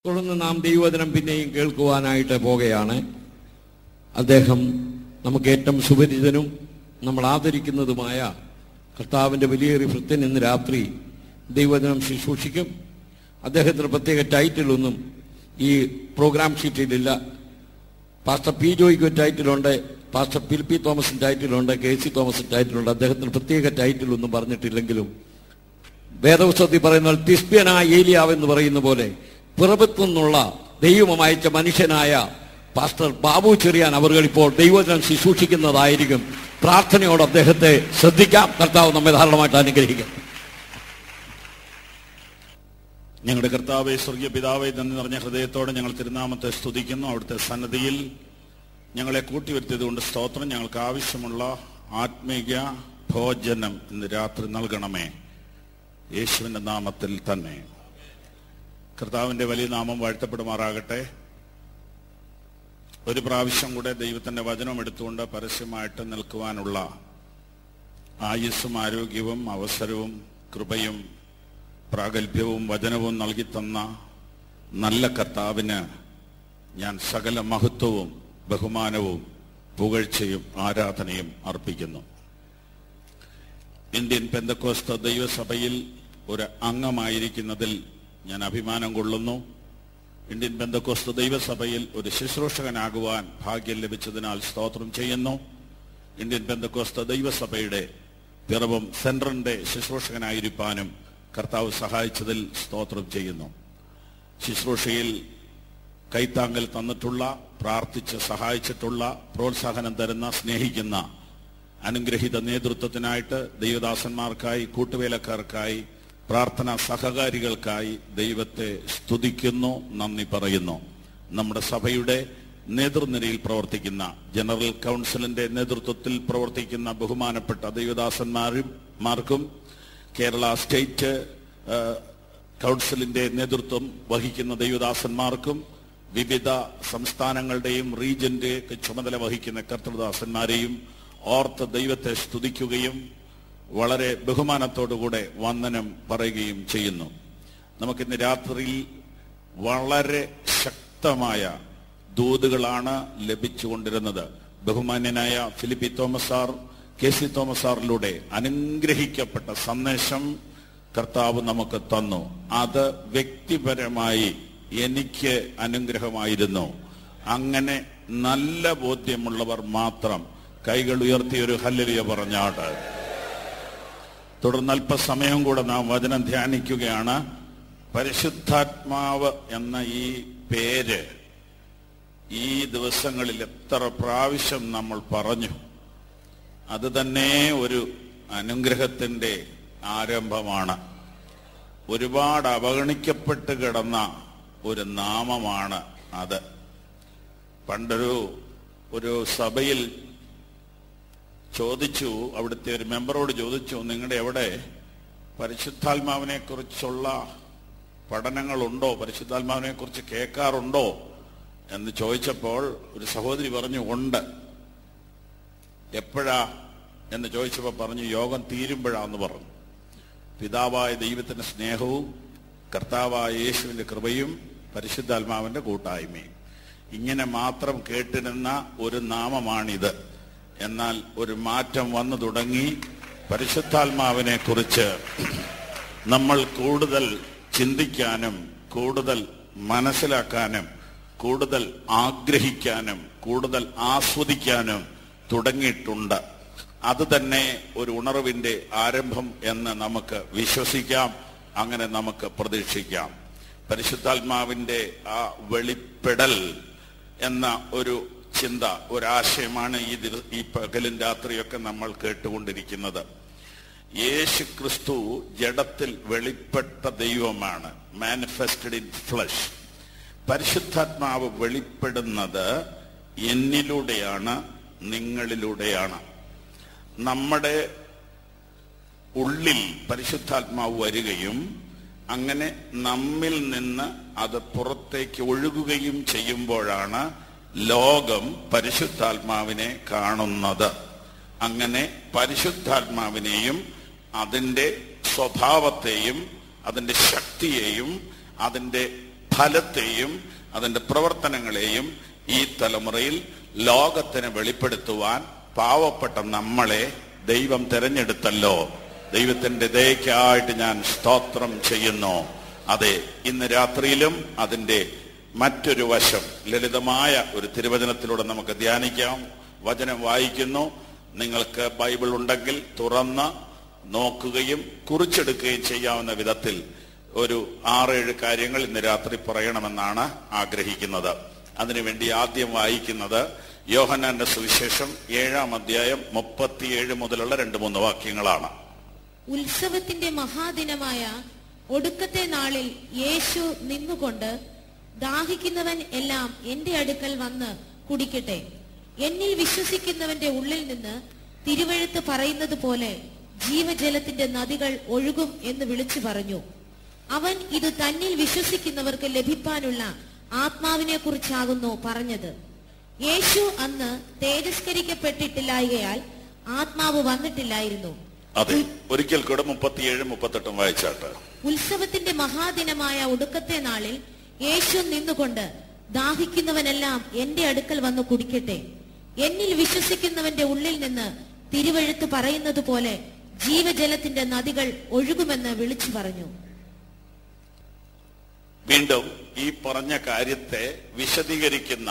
തുടർന്ന് നാം ദൈവവചനം പിന്നെയും കേൾക്കുവാനായിട്ട് പോകുകയാണ് അദ്ദേഹം നമുക്ക് ഏറ്റവും സുപരിചിതനും നമ്മൾ ആദരിക്കുന്നതുമായ കർത്താവിൻ്റെ വലിയൊരു ഭൃത്യൻ ഇന്ന് രാത്രി ദൈവവചനം ശുശ്രൂഷിക്കും അദ്ദേഹത്തിന് പ്രത്യേക ടൈറ്റിലൊന്നും ഈ പ്രോഗ്രാം ഷീറ്റിലില്ല പാസ്റ്റർ പി ജോയ്ക്ക് ഒരു ടൈറ്റിലുണ്ട് പാസ്റ്റർ പിൽ പി തോമസിന് ടൈറ്റിലുണ്ട് കെ സി തോമസിന് ടൈറ്റിലുണ്ട് അദ്ദേഹത്തിന് പ്രത്യേക ടൈറ്റിലൊന്നും പറഞ്ഞിട്ടില്ലെങ്കിലും വേദപുസ്തകത്തിൽ പറയുന്ന പോലെ തിസ്പ്യനായ ഏലിയാവ് എന്ന് പറയുന്ന പോലെ പിറവത്തു നിന്നുള്ള ദൈവം അയച്ച മനുഷ്യനായ പാസ്റ്റർ ബാബു ചെറിയാൻ അവർ ഇപ്പോൾ ദൈവജനം ശുശ്രൂഷിക്കുന്നതായിരിക്കും പ്രാർത്ഥനയോട് അദ്ദേഹത്തെ ശ്രദ്ധിക്കാം കർത്താവ് നമ്മെ ധാരാളമായിട്ട് അനുഗ്രഹിക്കും ഞങ്ങളുടെ കർത്താവെ സ്വർഗീയ പിതാവെ നന്ദി നിറഞ്ഞ ഹൃദയത്തോടെ ഞങ്ങൾ തിരുനാമത്തെ സ്തുതിക്കുന്നു അവിടുത്തെ സന്നദ്ധിയിൽ ഞങ്ങളെ കൂട്ടിവരുത്തിയത് കൊണ്ട് സ്തോത്രം ഞങ്ങൾക്ക് ആവശ്യമുള്ള ആത്മീയ ഭോജനം ഇന്ന് രാത്രി നൽകണമേ യേശുവിന്റെ നാമത്തിൽ തന്നെ കർത്താവിന്റെ വലിയ നാമം വാഴ്ത്തപ്പെടുമാറാകട്ടെ ഒരു പ്രാവശ്യം കൂടെ ദൈവത്തിന്റെ വചനം എടുത്തുകൊണ്ട് പരസ്യമായിട്ട് നിൽക്കുവാനുള്ള ആയുസ്സും ആരോഗ്യവും അവസരവും കൃപയും പ്രാഗൽഭ്യവും വചനവും നൽകി തന്ന നല്ല കർത്താവിന് ഞാൻ സകല മഹത്വവും ബഹുമാനവും പുകഴ്ചയും ആരാധനയും അർപ്പിക്കുന്നു ഇന്ത്യൻ പെന്തക്കോസ്ത ദൈവസഭയിൽ ഒരു അംഗമായിരിക്കുന്നതിൽ ഞാൻ അഭിമാനം കൊള്ളുന്നു ഇന്ത്യൻ ബന്ധക്കോസ്ത ദൈവസഭയിൽ ഒരു ശുശ്രൂഷകനാകുവാൻ ഭാഗ്യം ലഭിച്ചതിനാൽ സ്തോത്രം ചെയ്യുന്നു ഇന്ത്യൻ ബന്ധക്കോസ്ത ദൈവസഭയുടെ പിറവം സെൻട്രലിന്റെ ശുശ്രൂഷകനായിരിക്കാനും കർത്താവ് സഹായിച്ചതിൽ സ്തോത്രം ചെയ്യുന്നു ശുശ്രൂഷയിൽ കൈത്താങ്കൽ തന്നിട്ടുള്ള പ്രാർത്ഥിച്ച് സഹായിച്ചിട്ടുള്ള പ്രോത്സാഹനം തരുന്ന സ്നേഹിക്കുന്ന അനുഗ്രഹീത നേതൃത്വത്തിനായിട്ട് ദൈവദാസന്മാർക്കായി കൂട്ടുവേലക്കാർക്കായി പ്രാർത്ഥന സഹകാരികൾക്കായി ദൈവത്തെ സ്തുതിക്കുന്നു നന്ദി പറയുന്നു നമ്മുടെ സഭയുടെ നേതൃനിരയിൽ പ്രവർത്തിക്കുന്ന ജനറൽ കൗൺസിലിന്റെ നേതൃത്വത്തിൽ പ്രവർത്തിക്കുന്ന ബഹുമാനപ്പെട്ട ദൈവദാസന്മാരും മാർക്കും കേരള സ്റ്റേറ്റ് ആ, കൗൺസിലിന്റെ നേതൃത്വം വഹിക്കുന്ന ദൈവദാസന്മാർക്കും വിവിധ സംസ്ഥാനങ്ങളുടെയും റീജന്റെ ചുമതല വഹിക്കുന്ന കർത്തൃദാസന്മാരെയും ഓർത്ത് ദൈവത്തെ സ്തുതിക്കുകയും വളരെ ബഹുമാനത്തോടുകൂടെ വന്ദനം പറയുകയും ചെയ്യുന്നു നമുക്കിന്ന് രാത്രിയിൽ വളരെ ശക്തമായ ദൂതുകളാണ് ലഭിച്ചുകൊണ്ടിരുന്നത് ബഹുമാന്യനായ Philip Thomas sir K C Thomas സാറിലൂടെ അനുഗ്രഹിക്കപ്പെട്ട സന്ദേശം കർത്താവ് നമുക്ക് തന്നു അത് വ്യക്തിപരമായി എനിക്ക് അനുഗ്രഹമായിരുന്നു അങ്ങനെ നല്ല ബോധ്യമുള്ളവർ മാത്രം കൈകൾ ഉയർത്തി ഒരു ഹല്ലലിയ പറഞ്ഞാട്ട് തുടർന്ന് അല്പസമയം കൂടെ നാം വചനം ധ്യാനിക്കുകയാണ് പരിശുദ്ധാത്മാവ് എന്ന ഈ പേര് ഈ ദിവസങ്ങളിൽ എത്ര പ്രാവശ്യം നമ്മൾ പറഞ്ഞു അത് തന്നെ ഒരു അനുഗ്രഹത്തിന്റെ ആരംഭമാണ് ഒരുപാട് അവഗണിക്കപ്പെട്ട് കിടന്ന ഒരു നാമമാണ് അത് പണ്ടൊരു ഒരു സഭയിൽ ചോദിച്ചു അവിടുത്തെ ഒരു മെമ്പറോട് ചോദിച്ചു നിങ്ങളുടെ എവിടെ പരിശുദ്ധാത്മാവിനെ കുറിച്ചുള്ള പഠനങ്ങളുണ്ടോ പരിശുദ്ധാത്മാവിനെ കുറിച്ച് കേൾക്കാറുണ്ടോ എന്ന് ചോദിച്ചപ്പോൾ ഒരു സഹോദരി പറഞ്ഞു ഉണ്ട് എപ്പോഴാ എന്ന് ചോദിച്ചപ്പോൾ പറഞ്ഞു യോഗം തീരുമ്പോഴാന്ന് പറഞ്ഞു പിതാവായ ദൈവത്തിന്റെ സ്നേഹവും കർത്താവായ യേശുവിന്റെ കൃപയും പരിശുദ്ധാത്മാവിന്റെ കൂട്ടായ്മയും ഇങ്ങനെ മാത്രം കേട്ടിരുന്ന ഒരു നാമമാണിത് എന്നാൽ ഒരു മാറ്റം വന്നു തുടങ്ങി പരിശുദ്ധാത്മാവിനെ കുറിച്ച് നമ്മൾ കൂടുതൽ ചിന്തിക്കാനും കൂടുതൽ മനസ്സിലാക്കാനും കൂടുതൽ ആഗ്രഹിക്കാനും കൂടുതൽ ആസ്വദിക്കാനും തുടങ്ങിയിട്ടുണ്ട് അത് തന്നെ ഒരു ഉണർവിന്റെ ആരംഭം എന്ന് നമുക്ക് വിശ്വസിക്കാം അങ്ങനെ നമുക്ക് പ്രതീക്ഷിക്കാം പരിശുദ്ധാത്മാവിന്റെ ആ വെളിപ്പെടൽ എന്ന ഒരു ചിന്ത ഒരാശയമാണ് ഈ ദിവ- ഈ പകലും രാത്രിയൊക്കെ നമ്മൾ കേട്ടുകൊണ്ടിരിക്കുന്നത് യേശു ക്രിസ്തു ജഡത്തിൽ വെളിപ്പെട്ട ദൈവമാണ് മാനിഫെസ്റ്റഡ് ഇൻ ഫ്ലഷ് പരിശുദ്ധാത്മാവ് വെളിപ്പെടുന്നത് എന്നിലൂടെയാണ് നിങ്ങളിലൂടെയാണ് നമ്മുടെ ഉള്ളിൽ പരിശുദ്ധാത്മാവ് വരികയും അങ്ങനെ നമ്മിൽ നിന്ന് അത് പുറത്തേക്ക് ഒഴുകുകയും ചെയ്യുമ്പോഴാണ് ലോകം പരിശുദ്ധാത്മാവിനെ കാണുന്നത് അങ്ങനെ പരിശുദ്ധാത്മാവിനെയും അതിൻ്റെ സ്വഭാവത്തെയും അതിൻ്റെ ശക്തിയെയും അതിൻ്റെ ഫലത്തെയും അതിന്റെ പ്രവർത്തനങ്ങളെയും ഈ തലമുറയിൽ ലോകത്തിന് വെളിപ്പെടുത്തുവാൻ പാവപ്പെട്ട നമ്മളെ ദൈവം തിരഞ്ഞെടുത്തല്ലോ ദൈവത്തിന്റെ ദയക്കായിട്ട് ഞാൻ സ്തോത്രം ചെയ്യുന്നു അതെ ഇന്ന് രാത്രിയിലും അതിന്റെ മറ്റൊരു വശം ലളിതമായ ഒരു തിരുവചനത്തിലൂടെ നമുക്ക് ധ്യാനിക്കാം വചനം വായിക്കുന്നു നിങ്ങൾക്ക് ബൈബിൾ ഉണ്ടെങ്കിൽ തുറന്ന് നോക്കുകയും കുറിച്ചെടുക്കുകയും ചെയ്യാവുന്ന വിധത്തിൽ ഒരു ആറേഴ് കാര്യങ്ങൾ ഇന്ന് രാത്രി പറയണമെന്നാണ് ആഗ്രഹിക്കുന്നത് അതിനുവേണ്ടി ആദ്യം വായിക്കുന്നത് യോഹന്നാന്റെ സുവിശേഷം ഏഴാം അധ്യായം മുപ്പത്തിയേഴ് മുതലുള്ള രണ്ട് മൂന്ന് വാക്യങ്ങളാണ് ഉത്സവത്തിന്റെ മഹാദിനമായ ഒടുക്കത്തെ നാളിൽ യേശു നിന്നുകൊണ്ട് ദാഹിക്കുന്നവൻ എല്ലാം എന്റെ അടുക്കൽ വന്ന് കുടിക്കട്ടെ എന്നിൽ വിശ്വസിക്കുന്നവന്റെ ഉള്ളിൽ നിന്ന് തിരുവഴുത്ത് പറയുന്നത് പോലെ ജീവജലത്തിന്റെ നദികൾ ഒഴുകും എന്ന് വിളിച്ചു പറഞ്ഞു അവൻ ഇത് തന്നിൽ വിശ്വസിക്കുന്നവർക്ക് ലഭിപ്പാനുള്ള ആത്മാവിനെ കുറിച്ചാകുന്നു പറഞ്ഞത് യേശു അന്ന് തേജസ്കരിക്കപ്പെട്ടിട്ടില്ലായകയാൽ ആത്മാവ് വന്നിട്ടില്ലായിരുന്നു അതെ ഒരിക്കൽ കൂടെ മുപ്പത്തിയേഴ് മുപ്പത്തെട്ടും വായിച്ചാട്ട് ഉത്സവത്തിന്റെ മഹാദിനമായ ഒടുക്കത്തെ നാളിൽ യേശു നിന്നുകൊണ്ട് ദാഹിക്കുന്നവനെല്ലാം എന്റെ അടുക്കൽ വന്ന് കുടിക്കട്ടെ എന്നിൽ വിശ്വസിക്കുന്നവന്റെ ഉള്ളിൽ നിന്ന് തിരുവഴുത്ത് പറയുന്നത് പോലെ ജീവജലത്തിന്റെ നദികൾ ഒഴുകുമെന്ന് വിളിച്ചു പറഞ്ഞു വീണ്ടും ഈ പറഞ്ഞ കാര്യത്തെ വിശദീകരിക്കുന്ന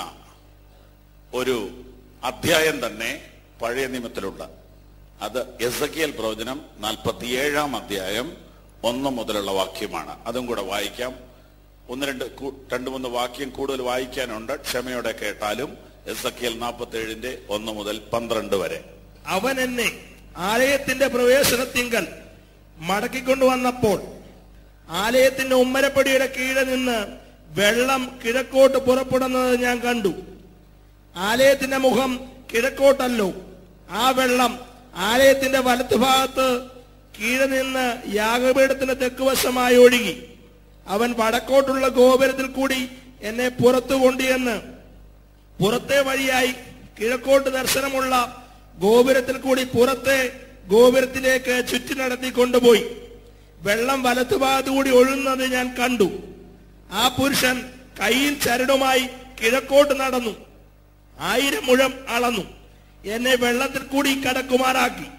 ഒരു അധ്യായം തന്നെ പഴയ നിയമത്തിലുണ്ട് അത് എസക്കിയൽ പ്രവചനം നാൽപ്പത്തിയേഴാം അധ്യായം ഒന്ന് മുതലുള്ള വാക്യമാണ് അതും കൂടെ വായിക്കാം ഒന്ന് രണ്ട് കൂ- രണ്ട് മൂന്ന് വാക്യം കൂടുതൽ വായിക്കാനുണ്ട് ക്ഷമയോടെ കേട്ടാലും എസക്കിയൽ നാൽപ്പത്തി ഏഴിന്റെ ഒന്ന് മുതൽ പന്ത്രണ്ട് വരെ അവൻ എന്നെ ആലയത്തിന്റെ പ്രവേശനത്തിങ്കൽ മടക്കിക്കൊണ്ടുവന്നപ്പോൾ ആലയത്തിന്റെ ഉമ്മരപ്പടിയുടെ കീഴെ നിന്ന് വെള്ളം കിഴക്കോട്ട് പുറപ്പെടുന്നത് ഞാൻ കണ്ടു ആലയത്തിന്റെ മുഖം കിഴക്കോട്ടല്ലോ ആ വെള്ളം ആലയത്തിന്റെ വലത്തുഭാഗത്ത് കീഴെ നിന്ന് യാഗപീഠത്തിന്റെ തെക്കുവശമായി ഒഴുകി അവൻ വടക്കോട്ടുള്ള ഗോപുരത്തിൽ കൂടി എന്നെ പുറത്തു കൊണ്ടുചെന്ന് പുറത്തെ വഴിയായി കിഴക്കോട്ട് ദർശനമുള്ള ഗോപുരത്തിൽ കൂടി പുറത്തെ ഗോപുരത്തിലേക്ക് ചുറ്റി നടത്തി കൊണ്ടുപോയി വെള്ളം വലത്തുഭാഗത്തു കൂടി ഒഴുകുന്നത് ഞാൻ കണ്ടു ആ പുരുഷൻ കയ്യിൽ ചരടുമായി കിഴക്കോട്ട് നടന്നു ആയിരം മുഴം അളന്നു എന്നെ വെള്ളത്തിൽ കൂടി കടക്കുമാറാക്കി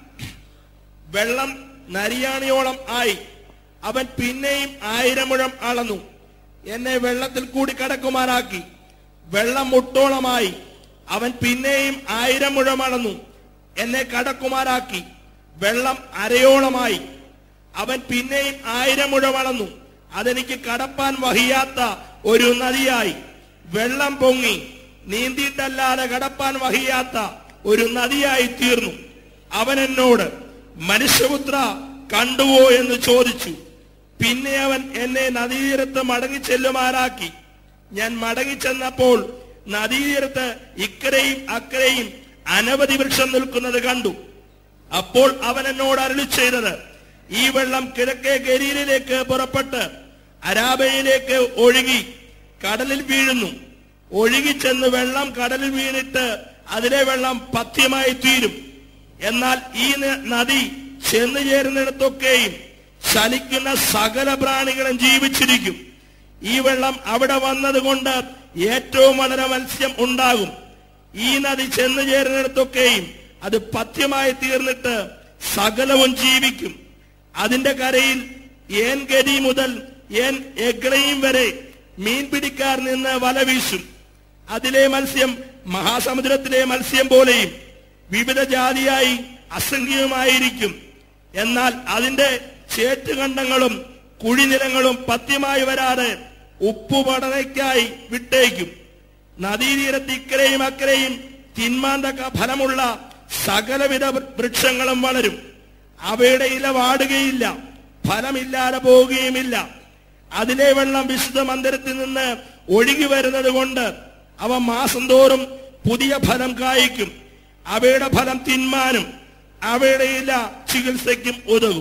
വെള്ളം നരിയാണിയോളം ആയി അവൻ പിന്നെയും ആയിരം മുഴം അളന്നു എന്നെ വെള്ളത്തിൽ കൂടി കടക്കുമാറാക്കി വെള്ളം മുട്ടോളമായി അവൻ പിന്നെയും ആയിരം മുഴം അളന്നു എന്നെ കടക്കുമാറാക്കി വെള്ളം അരയോളമായി അവൻ പിന്നെയും ആയിരം മുഴം അളന്നു അതെനിക്ക് കടപ്പാൻ വഹിയാത്ത ഒരു നദിയായി വെള്ളം പൊങ്ങി നീന്തിയിട്ടല്ലാതെ കടപ്പാൻ വഹിയാത്ത ഒരു നദിയായി തീർന്നു അവൻ എന്നോട് മനുഷ്യപുത്ര കണ്ടുവോ എന്ന് ചോദിച്ചു പിന്നെ അവൻ എന്നെ നദീതീരത്ത് മടങ്ങി ചെല്ലുമാറാക്കി ഞാൻ മടങ്ങിച്ചെന്നപ്പോൾ നദീതീരത്ത് ഇക്കരയും അക്കരയും അനവധി വൃക്ഷം നിൽക്കുന്നത് കണ്ടു അപ്പോൾ അവൻ എന്നോട് അരുളി ചെയ്തത് ഈ വെള്ളം കിഴക്കേ ഗലീലിലേക്ക് പുറപ്പെട്ട് അരാബയിലേക്ക് ഒഴുകി കടലിൽ വീഴുന്നു ഒഴുകിച്ചെന്ന് വെള്ളം കടലിൽ വീണിട്ട് അതിലെ വെള്ളം പഥ്യമായി തീരും എന്നാൽ ഈ ന- നദി ചെന്നു ചേരുന്നിടത്തൊക്കെയും ചലിക്കുന്ന സകല പ്രാണികളും ജീവിച്ചിരിക്കും ഈ വെള്ളം അവിടെ വന്നതുകൊണ്ട് ഏറ്റവും വളരെ മത്സ്യം ഉണ്ടാകും ഈ നദി ചെന്നു ചേരുന്നിടത്തൊക്കെയും അത് പഥ്യമായി തീർന്നിട്ട് സകലവും ജീവിക്കും അതിന്റെ കരയിൽ ഏൻ ഗരി മുതൽ ഏൻ എഗ്രയും വരെ മീൻ പിടിക്കാർ നിന്ന് വല വീശും അതിലെ മത്സ്യം മഹാസമുദ്രത്തിലെ മത്സ്യം പോലെയും വിവിധ ജാതിയായി അസംഖ്യമായിരിക്കും എന്നാൽ അതിന്റെ ചേറ്റുകണ്ടങ്ങളും കുഴിനിലങ്ങളും പത്യമായി വരാതെ ഉപ്പുപടനയ്ക്കായി വിട്ടേക്കും നദീതീരത്ത് ഇക്കരെയും അക്കരെയും തിന്മാന്തക ഫലമുള്ള സകലവിധ വൃക്ഷങ്ങളും വളരും അവയുടെ ഇല വാടുകയില്ല ഫലമില്ലാതെ പോവുകയുമില്ല അതിലെ വെള്ളം വിശുദ്ധ മന്ദിരത്തിൽ നിന്ന് ഒഴുകി വരുന്നത് കൊണ്ട് അവ മാസം തോറും പുതിയ ഫലം കായ്ക്കും അവയുടെ ഫലം തിന്മാനും അവയുടെ ഇല ചികിത്സയ്ക്കും ഉതകും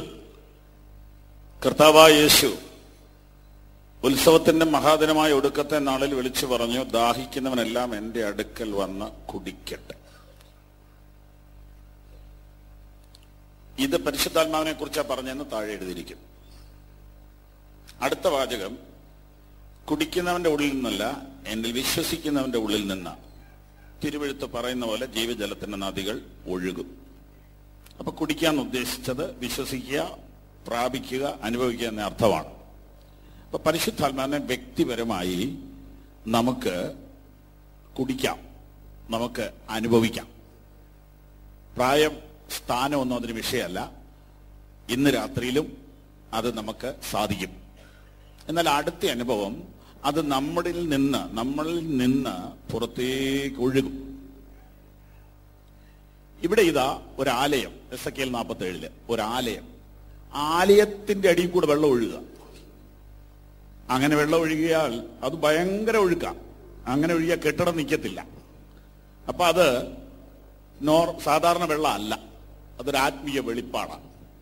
കർത്താവായ യേശു ഉത്സവത്തിന്റെ മഹാദിനമായ ഒടുക്കത്തെ നാളിൽ വിളിച്ചു പറഞ്ഞു ദാഹിക്കുന്നവനെല്ലാം എന്റെ അടുക്കൽ വന്ന് കുടിക്കട്ടെ ഇത് പരിശുദ്ധാത്മാവിനെ കുറിച്ചാണ് പറഞ്ഞെന്ന് താഴെ എഴുതിയിരിക്കും അടുത്ത വാചകം കുടിക്കുന്നവന്റെ ഉള്ളിൽ നിന്നല്ല എന്നിൽ വിശ്വസിക്കുന്നവന്റെ ഉള്ളിൽ നിന്ന് തിരുവഴുത്ത് പറയുന്ന പോലെ ജീവജലത്തിന്റെ നദികൾ ഒഴുകും അപ്പൊ കുടിക്കാൻ ഉദ്ദേശിച്ചത് വിശ്വസിക്കുക പ്രാപിക്കുക അനുഭവിക്കുക എന്ന അർത്ഥമാണ് അപ്പൊ പരിശുദ്ധാത്മാവിനെ വ്യക്തിപരമായി നമുക്ക് കുടിക്കാം നമുക്ക് അനുഭവിക്കാം പ്രായം സ്ഥാനമൊന്നും അതിന് വിഷയമല്ല ഇന്ന് രാത്രിയിലും അത് നമുക്ക് സാധിക്കും എന്നാൽ അടുത്ത അനുഭവം അത് നമ്മളിൽ നിന്ന് നമ്മളിൽ നിന്ന് പുറത്തേക്ക് ഒഴുകും ഇവിടെ ഇതാ ഒരു ആലയം എസ് എ കെ എൽ നാൽപ്പത്തി ഏഴില് ഒരു ആലയം ആലയത്തിന്റെ അടിയിൽ കൂടെ വെള്ളം ഒഴുകുക അങ്ങനെ വെള്ളം ഒഴുകിയാൽ അത് ഭയങ്കര ഒഴുക്കാം അങ്ങനെ ഒഴുകിയാൽ കെട്ടിടം നിൽക്കത്തില്ല അപ്പൊ അത് നോർ സാധാരണ വെള്ളം അല്ല അതൊരു ആത്മീയ വെളിപ്പാടാണ്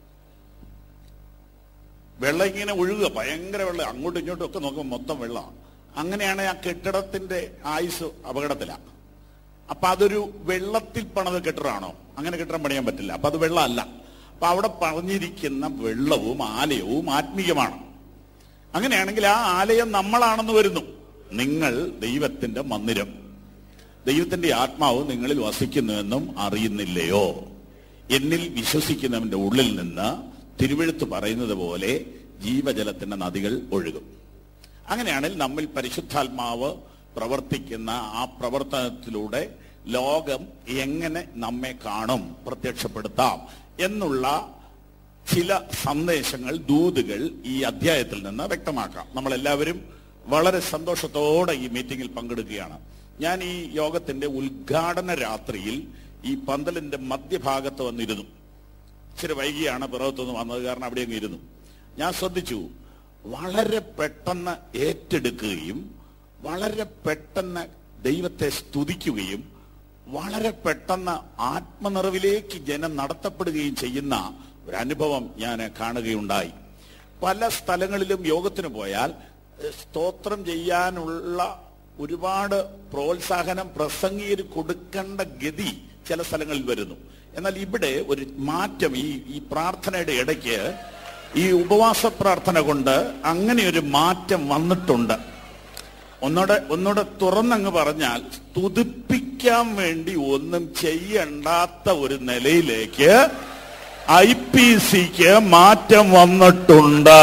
വെള്ളം ഇങ്ങനെ ഒഴുകുക ഭയങ്കര വെള്ളം അങ്ങോട്ടും ഇങ്ങോട്ടും ഒക്കെ നോക്കുമ്പോൾ മൊത്തം വെള്ളമാണ് അങ്ങനെയാണ് ആ കെട്ടിടത്തിന്റെ ആയുസ് അപകടത്തിലാണ് അപ്പൊ അതൊരു വെള്ളത്തിൽ പണിത കെട്ടിടമാണോ അങ്ങനെ കെട്ടിടം പണിയാൻ പറ്റില്ല അപ്പൊ അത് വെള്ളമല്ല അപ്പൊ അവിടെ പറഞ്ഞിരിക്കുന്ന വെള്ളവും ആലയവും ആത്മീയമാണ് അങ്ങനെയാണെങ്കിൽ ആ ആലയം നമ്മളാണെന്ന് വരുന്നു നിങ്ങൾ ദൈവത്തിന്റെ മന്ദിരം ദൈവത്തിന്റെ ആത്മാവ് നിങ്ങളിൽ വസിക്കുന്നുവെന്നും അറിയുന്നില്ലയോ എന്നിൽ വിശ്വസിക്കുന്നവന്റെ ഉള്ളിൽ നിന്ന് തിരുവഴുത്ത് പറയുന്നത് പോലെ ജീവജലത്തിന്റെ നദികൾ ഒഴുകും അങ്ങനെയാണെങ്കിൽ നമ്മിൽ പരിശുദ്ധാത്മാവ് പ്രവർത്തിക്കുന്ന ആ പ്രവർത്തനത്തിലൂടെ ലോകം എങ്ങനെ നമ്മെ കാണും പ്രത്യക്ഷപ്പെടുത്താം എന്നുള്ള ചില സന്ദേശങ്ങൾ ദൂതുകൾ ഈ അധ്യായത്തിൽ നിന്ന് വ്യക്തമാക്കാം നമ്മളെല്ലാവരും വളരെ സന്തോഷത്തോടെ ഈ മീറ്റിംഗിൽ പങ്കെടുക്കുകയാണ് ഞാൻ ഈ യോഗത്തിന്റെ ഉദ്ഘാടന രാത്രിയിൽ ഈ പന്തലിന്റെ മധ്യഭാഗത്ത് വന്നിരുന്നു ഇച്ചിരി വൈകിയാണ് പിറവത്തുനിന്ന് വന്നത് കാരണം അവിടെ അങ്ങ് ഇരുന്നു ഞാൻ ശ്രദ്ധിച്ചു വളരെ പെട്ടെന്ന് ഏറ്റെടുക്കുകയും വളരെ പെട്ടെന്ന് ദൈവത്തെ സ്തുതിക്കുകയും വളരെ പെട്ടെന്ന് ആത്മനിറവിലേക്ക് ജനം നടത്തപ്പെടുകയും ചെയ്യുന്ന ഒരു അനുഭവം ഞാൻ കാണുകയുണ്ടായി പല സ്ഥലങ്ങളിലും യോഗത്തിന് പോയാൽ ഏഹ്, സ്തോത്രം ചെയ്യാനുള്ള ഒരുപാട് പ്രോത്സാഹനം പ്രസംഗീയർ കൊടുക്കേണ്ട ഗതി ചില സ്ഥലങ്ങളിൽ വരുന്നു എന്നാൽ ഇവിടെ ഒരു മാറ്റം ഈ ഈ പ്രാർത്ഥനയുടെ ഇടയ്ക്ക് ഈ ഉപവാസ പ്രാർത്ഥന കൊണ്ട് അങ്ങനെ ഒരു മാറ്റം വന്നിട്ടുണ്ട് ഒന്നുകൂടെ ഒന്നുകൂടെ തുറന്നങ്ങ് പറഞ്ഞാൽ സ്തുതിപ്പിക്കാൻ വേണ്ടി ഒന്നും ചെയ്യണ്ടാത്ത ഒരു നിലയിലേക്ക് ഐ പി സിക്ക് മാറ്റം വന്നിട്ടുണ്ട്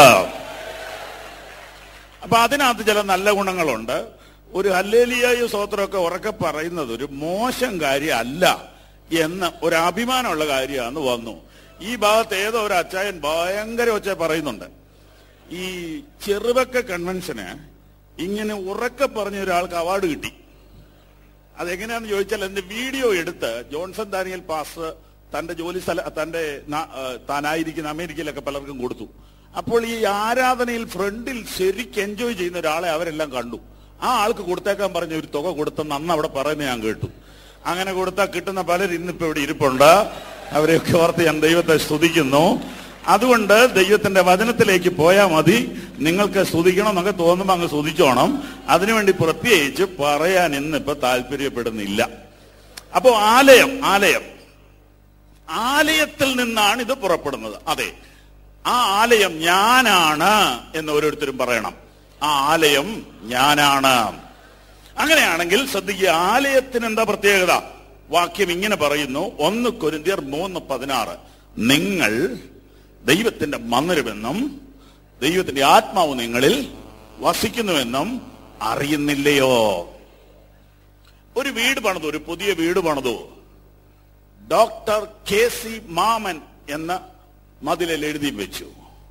അപ്പൊ അതിനകത്ത് ചില നല്ല ഗുണങ്ങളുണ്ട് ഒരു ഹല്ലേലിയായ സ്വോത്രമൊക്കെ ഉറക്കെ പറയുന്നത് ഒരു മോശം കാര്യമല്ല എന്ന് ഒരു അഭിമാനമുള്ള കാര്യമാണ് വന്നു ഈ ഭാഗത്ത് ഏതോ ഒരു അച്ചായൻ ഭയങ്കര ഒച്ച പറയുന്നുണ്ട് ഈ ചെറുവക്ക കൺവെൻഷന് ഇങ്ങനെ ഉറക്കെ പറഞ്ഞ ഒരാൾക്ക് അവാർഡ് കിട്ടി അതെങ്ങനെയാന്ന് ചോദിച്ചാൽ എന്റെ വീഡിയോ എടുത്ത് ജോൺസൺ ദാനിയൽ പാസ് തന്റെ ജോലി സ്ഥല തന്റെ നാ- ആ, താനായിരിക്കുന്ന അമേരിക്കയിലൊക്കെ പലർക്കും കൊടുത്തു അപ്പോൾ ഈ ആരാധനയിൽ ഫ്രണ്ടിൽ ശരിക്ക് എൻജോയ് ചെയ്യുന്ന ഒരാളെ അവരെല്ലാം കണ്ടു ആ ആൾക്ക് കൊടുത്തേക്കാൻ പറഞ്ഞ ഒരു തുക കൊടുത്തെന്ന് അന്ന് അവിടെ പറയുന്നത് ഞാൻ കേട്ടു അങ്ങനെ കൊടുത്താൽ കിട്ടുന്ന പലരും ഇന്നിപ്പോ ഇവിടെ ഇരിപ്പുണ്ട് അവരെയൊക്കെ ഓർത്ത് ഞാൻ ദൈവത്തെ സ്തുതിക്കുന്നു അതുകൊണ്ട് ദൈവത്തിന്റെ വചനത്തിലേക്ക് പോയാൽ മതി നിങ്ങൾക്ക് സ്തുതിക്കണം എന്നൊക്കെ തോന്നുമ്പോൾ അങ്ങ് സ്തുതിച്ചോണം അതിനുവേണ്ടി പ്രത്യേകിച്ച് പറയാൻ ഇന്നിപ്പോ താല്പര്യപ്പെടുന്നില്ല അപ്പോ ആലയം ആലയം ആലയത്തിൽ നിന്നാണ് ഇത് പുറപ്പെടുന്നത് അതെ ആ ആലയം ഞാനാണ് എന്ന് ഓരോരുത്തരും പറയണം ആ ആലയം ഞാനാണ് അങ്ങനെയാണെങ്കിൽ ശ്രദ്ധിക്കുക ആലയത്തിന് എന്താ പ്രത്യേകത വാക്യം ഇങ്ങനെ പറയുന്നു ഒന്ന് കൊരിന്തിയർ മൂന്ന് പതിനാറ് നിങ്ങൾ ദൈവത്തിന്റെ മന്ദിരമെന്നും ദൈവത്തിന്റെ ആത്മാവ് നിങ്ങളിൽ വസിക്കുന്നുവെന്നും അറിയുന്നില്ലയോ ഒരു വീട് പണിതു ഒരു പുതിയ വീട് പണിതു ഡോക്ടർ കെ സി മാമൻ എന്ന മതിലിൽ എഴുതി വെച്ചു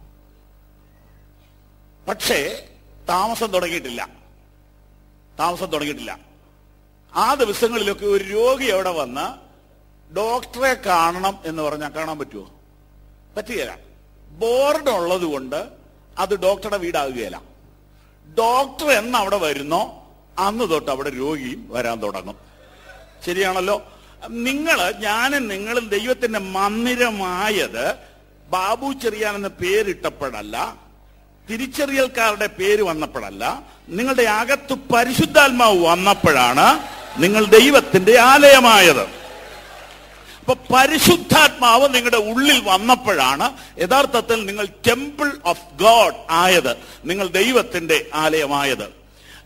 പക്ഷേ താമസം തുടങ്ങിയിട്ടില്ല താമസം തുടങ്ങിയിട്ടില്ല ആ ദിവസങ്ങളിലൊക്കെ ഒരു രോഗി അവിടെ വന്ന് ഡോക്ടറെ കാണണം എന്ന് പറഞ്ഞാൽ കാണാൻ പറ്റുമോ പറ്റുകയില്ല ബോർഡ് ഉള്ളത് കൊണ്ട് അത് ഡോക്ടറുടെ വീടാകുകയില്ല ഡോക്ടർ എന്ന് അവിടെ വരുന്നോ അന്ന് തൊട്ട് അവിടെ രോഗിയും വരാൻ തുടങ്ങും ശരിയാണല്ലോ നിങ്ങള് ഞാനും നിങ്ങളും ദൈവത്തിന്റെ മന്ദിരമായത് ബാബു ചെറിയാൻ എന്ന പേരിട്ടപ്പോഴല്ല തിരിച്ചറിയൽക്കാരുടെ പേര് വന്നപ്പോഴല്ല നിങ്ങളുടെ അകത്ത് പരിശുദ്ധാത്മാവ് വന്നപ്പോഴാണ് നിങ്ങൾ ദൈവത്തിന്റെ ആലയമായത് അപ്പൊ പരിശുദ്ധാത്മാവ് നിങ്ങളുടെ ഉള്ളിൽ വന്നപ്പോഴാണ് യഥാർത്ഥത്തിൽ നിങ്ങൾ ടെമ്പിൾ ഓഫ് ഗോഡ് ആയത് നിങ്ങൾ ദൈവത്തിന്റെ ആലയമായത്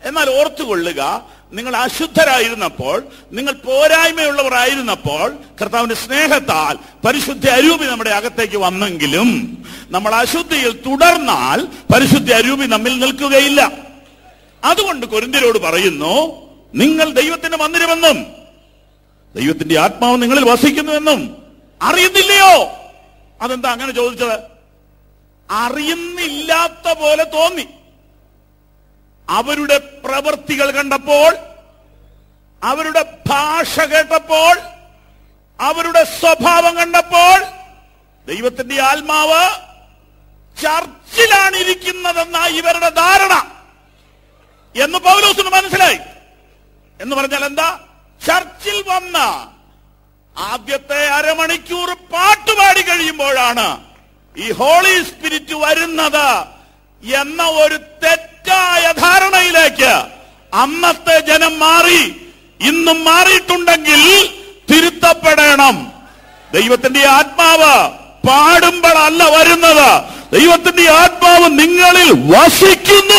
എന്നാൽ ഓർത്തുകൊള്ളുക നിങ്ങൾ അശുദ്ധരായിരുന്നപ്പോൾ നിങ്ങൾ പോരായ്മയുള്ളവർ ആയിരുന്നപ്പോൾ കർത്താവിന്റെ സ്നേഹത്താൽ പരിശുദ്ധ അരൂപി നമ്മുടെ അകത്തേക്ക് വന്നെങ്കിലും നമ്മൾ അശുദ്ധിയിൽ തുടർന്നാൽ പരിശുദ്ധ അരൂപി നമ്മിൽ നിൽക്കുകയില്ല അതുകൊണ്ട് കൊരിന്തിരോട് പറയുന്നു നിങ്ങൾ ദൈവത്തിന്റെ മന്ദിരമെന്നും ദൈവത്തിന്റെ ആത്മാവ് നിങ്ങളിൽ വസിക്കുന്നുവെന്നും അറിയുന്നില്ലയോ അതെന്താ അങ്ങനെ ചോദിച്ചത് അറിയുന്നില്ലാത്ത പോലെ തോന്നി അവരുടെ പ്രവൃത്തികൾ കണ്ടപ്പോൾ അവരുടെ ഭാഷ കേട്ടപ്പോൾ അവരുടെ സ്വഭാവം കണ്ടപ്പോൾ ദൈവത്തിന്റെ ആത്മാവ് ചർച്ചിലാണ് ഇരിക്കുന്നതെന്ന ഇവരുടെ ധാരണ എന്ന് പൗലോസിന് മനസ്സിലായി എന്ന് പറഞ്ഞാൽ എന്താ ചർച്ചിൽ വന്ന ആദ്യത്തെ അരമണിക്കൂർ പാട്ടുപാടി കഴിയുമ്പോഴാണ് ഈ ഹോളി സ്പിരിറ്റ് വരുന്നത് എന്ന ഒരു തെറ്റായ ധാരണയിലേക്ക് അന്നത്തെ ജനം മാറി ഇന്നും മാറിയിട്ടുണ്ടെങ്കിൽ തിരുത്തപ്പെടണം ദൈവത്തിന്റെ ആത്മാവ് പാടുമ്പോഴല്ല വരുന്നത് ദൈവത്തിന്റെ ആത്മാവ് നിങ്ങളിൽ വസിക്കുന്നു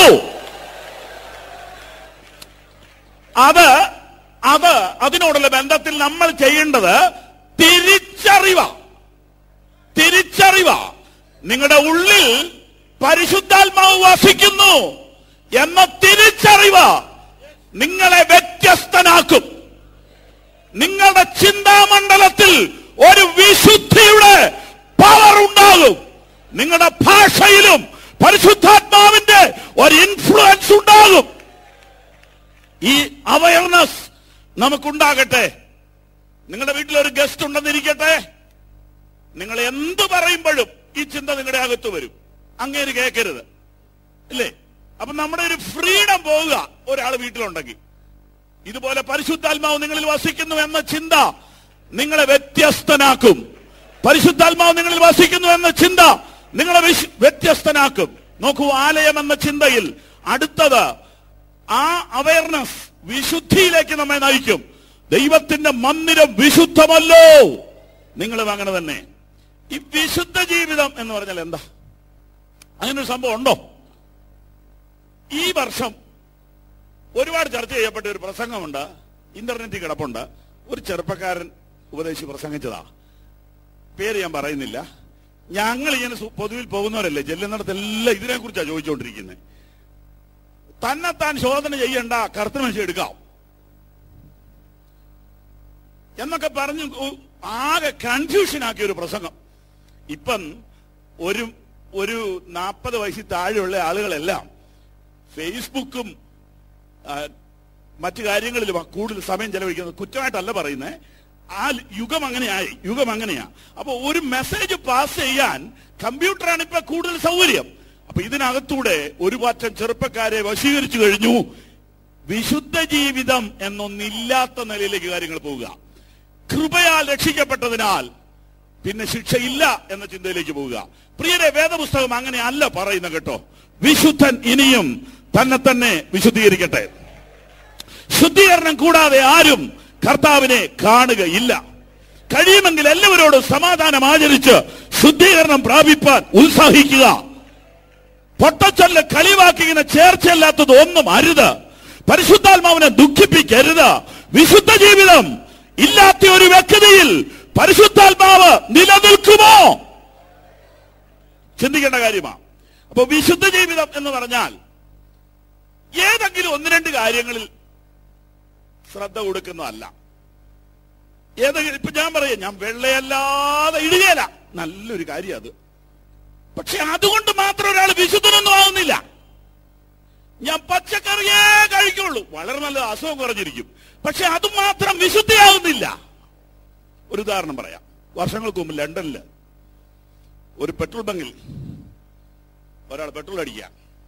അത് അത് അതിനോടുള്ള ബന്ധത്തിൽ നമ്മൾ ചെയ്യേണ്ടത് തിരിച്ചറിവ തിരിച്ചറിവ നിങ്ങളുടെ ഉള്ളിൽ പരിശുദ്ധാത്മാവ് വസിക്കുന്നു എന്ന തിരിച്ചറിവ് നിങ്ങളെ വ്യത്യസ്തനാക്കും നിങ്ങളുടെ ചിന്താമണ്ഡലത്തിൽ ഒരു വിശുദ്ധിയുടെ പവർ ഉണ്ടാകും നിങ്ങളുടെ ഭാഷയിലും പരിശുദ്ധാത്മാവിന്റെ ഒരു ഇൻഫ്ലുവൻസ് ഉണ്ടാകും ഈ അവയർനെസ് നമുക്കുണ്ടാകട്ടെ നിങ്ങളുടെ വീട്ടിൽ ഒരു ഗസ്റ്റ് ഉണ്ടെന്നിരിക്കട്ടെ നിങ്ങൾ എന്ത് പറയുമ്പോഴും ഈ ചിന്ത നിങ്ങളുടെ അകത്ത് വരും അങ്ങേര് കേൾക്കരുത് ഇല്ലേ അപ്പൊ നമ്മുടെ ഒരു ഫ്രീഡം പോവുക ഒരാൾ വീട്ടിലുണ്ടെങ്കിൽ ഇതുപോലെ പരിശുദ്ധാത്മാവ് നിങ്ങളിൽ വസിക്കുന്നു എന്ന ചിന്ത നിങ്ങളെ വ്യത്യസ്തനാക്കും പരിശുദ്ധാത്മാവ് നിങ്ങളിൽ വസിക്കുന്നു എന്ന ചിന്ത നിങ്ങളെ വിശ്- വ്യത്യസ്തനാക്കും നോക്കൂ ആലയം എന്ന ചിന്തയിൽ അടുത്തത് ആ അവയർനെസ് വിശുദ്ധിയിലേക്ക് നമ്മെ നയിക്കും ദൈവത്തിന്റെ മന്ദിരം വിശുദ്ധമല്ലോ നിങ്ങളും അങ്ങനെ തന്നെ ഈ വിശുദ്ധ ജീവിതം എന്ന് പറഞ്ഞാൽ എന്താ അങ്ങനൊരു സംഭവം ഉണ്ടോ ഈ വർഷം ഒരുപാട് ചർച്ച ചെയ്യപ്പെട്ട ഒരു പ്രസംഗമുണ്ട് ഇന്റർനെറ്റിൽ കിടപ്പുണ്ട് ഒരു ചെറുപ്പക്കാരൻ ഉപദേശി പ്രസംഗിച്ചതാ പേര് ഞാൻ പറയുന്നില്ല ഞങ്ങൾ ഇങ്ങനെ സു- പൊതുവിൽ പോകുന്നവരല്ലേ ചെല്ലുന്നിടത്തെല്ലാം ഇതിനെ കുറിച്ചാണ് ചോദിച്ചുകൊണ്ടിരിക്കുന്നത് തന്നെത്താൻ ശോധന ചെയ്യണ്ട കറുത്ത മനുഷ്യ എടുക്കാം എന്നൊക്കെ പറഞ്ഞു ഉ- ആകെ കൺഫ്യൂഷൻ ആക്കിയ ഒരു പ്രസംഗം ഇപ്പം ഒരു ഒരു നാൽപ്പത് വയസ്സിൽ താഴെയുള്ള ആളുകളെല്ലാം ഫേസ്ബുക്കും ആ, മറ്റു കാര്യങ്ങളിലും കൂടുതൽ സമയം ചെലവഴിക്കുന്നത് കുറ്റമായിട്ടല്ല പറയുന്നത് ആ യുഗം അങ്ങനെയായി യുഗം അങ്ങനെയാ അപ്പൊ ഒരു മെസ്സേജ് പാസ് ചെയ്യാൻ കമ്പ്യൂട്ടറാണ് ഇപ്പൊ കൂടുതൽ സൗകര്യം അപ്പൊ ഇതിനകത്തൂടെ ഒരു പറ്റം ചെറുപ്പക്കാരെ വശീകരിച്ചു കഴിഞ്ഞു വിശുദ്ധ ജീവിതം എന്നൊന്നില്ലാത്ത നിലയിലേക്ക് കാര്യങ്ങൾ പോവുക കൃപയാൽ രക്ഷിക്കപ്പെട്ടതിനാൽ പിന്നെ ശിക്ഷയില്ല എന്ന ചിന്തയിലേക്ക് പോവുക പ്രിയരെ വേദപുസ്തകം അങ്ങനെ അല്ല പറയുന്ന കേട്ടോ വിശുദ്ധൻ ഇനിയും തന്നെ തന്നെ വിശുദ്ധീകരിക്കട്ടെ ശുദ്ധീകരണം കൂടാതെ ആരും കർത്താവിനെ കാണുകയില്ല കഴിയുമെങ്കിൽ എല്ലാവരോടും സമാധാനം ആചരിച്ച് ശുദ്ധീകരണം പ്രാപിപ്പാൻ ഉത്സാഹിക്കുക പൊട്ടച്ചൊല്ല കളിവാക്കിങ്ങനെ ചേർച്ചയല്ലാത്തത് ഒന്നും അരുത് പരിശുദ്ധാത്മാവിനെ ദുഃഖിപ്പിക്കരുത് വിശുദ്ധ ജീവിതം ഇല്ലാത്ത ഒരു വ്യക്തിയിൽ പരിശുദ്ധാത്മാവ് നിലനിൽക്കുമോ ചിന്തിക്കേണ്ട കാര്യമാണ് അപ്പൊ വിശുദ്ധ ജീവിതം എന്ന് പറഞ്ഞാൽ ഏതെങ്കിലും ഒന്ന് രണ്ട് കാര്യങ്ങളിൽ ശ്രദ്ധ കൊടുക്കുന്നതല്ല ഏതെങ്കിലും ഇപ്പൊ ഞാൻ പറയാം ഞാൻ വെള്ളയല്ലാതെ ഇടുകയില്ല നല്ലൊരു കാര്യം അത് പക്ഷെ അതുകൊണ്ട് മാത്രം ഒരാൾ വിശുദ്ധനൊന്നും ആവുന്നില്ല ഞാൻ പച്ചക്കറിയേ കഴിക്കുള്ളൂ വളരെ നല്ല അസുഖം കുറഞ്ഞിരിക്കും പക്ഷെ അത് മാത്രം വിശുദ്ധിയാവുന്നില്ല ഒരു ഉദാഹരണം പറയാം വർഷങ്ങൾക്ക് മുമ്പ് ലണ്ടനിൽ ഒരു പെട്രോൾ ബങ്കിൽ ഒരാൾ പെട്രോൾ അടിക്കുക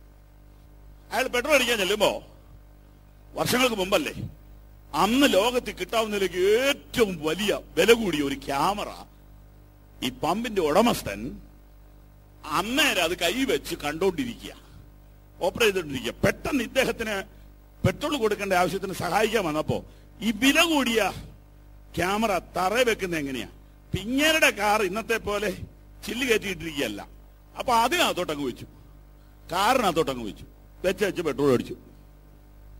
അയാൾ പെട്രോൾ അടിക്കാൻ ചെല്ലുമ്പോ വർഷങ്ങൾക്ക് മുമ്പല്ലേ അന്ന് ലോകത്തിൽ കിട്ടാവുന്നതിലേക്ക് ഏറ്റവും വലിയ വില കൂടിയ ഒരു ക്യാമറ ഈ പമ്പിന്റെ ഉടമസ്ഥൻ അന്നേരം അത് കൈവച്ച് കണ്ടോണ്ടിരിക്കുക ഓപ്പറേറ്റ് ചെയ്തോണ്ടിരിക്കുക പെട്ടെന്ന് ഇദ്ദേഹത്തിന് പെട്രോൾ കൊടുക്കേണ്ട ആവശ്യത്തിന് സഹായിക്കാൻ വന്നപ്പോ ഈ വില കൂടിയ ക്യാമറ തറ വെക്കുന്നത് എങ്ങനെയാ പിങ്ങേരുടെ കാർ ഇന്നത്തെ പോലെ ചില്ല് കയറ്റിയിട്ടിരിക്കുകയല്ല അപ്പൊ അതിനകത്തോട്ടങ്ങ് വെച്ചു കാറിനകത്തോട്ടങ്ങ് വെച്ചു വെച്ച് വെച്ച് പെട്രോൾ അടിച്ചു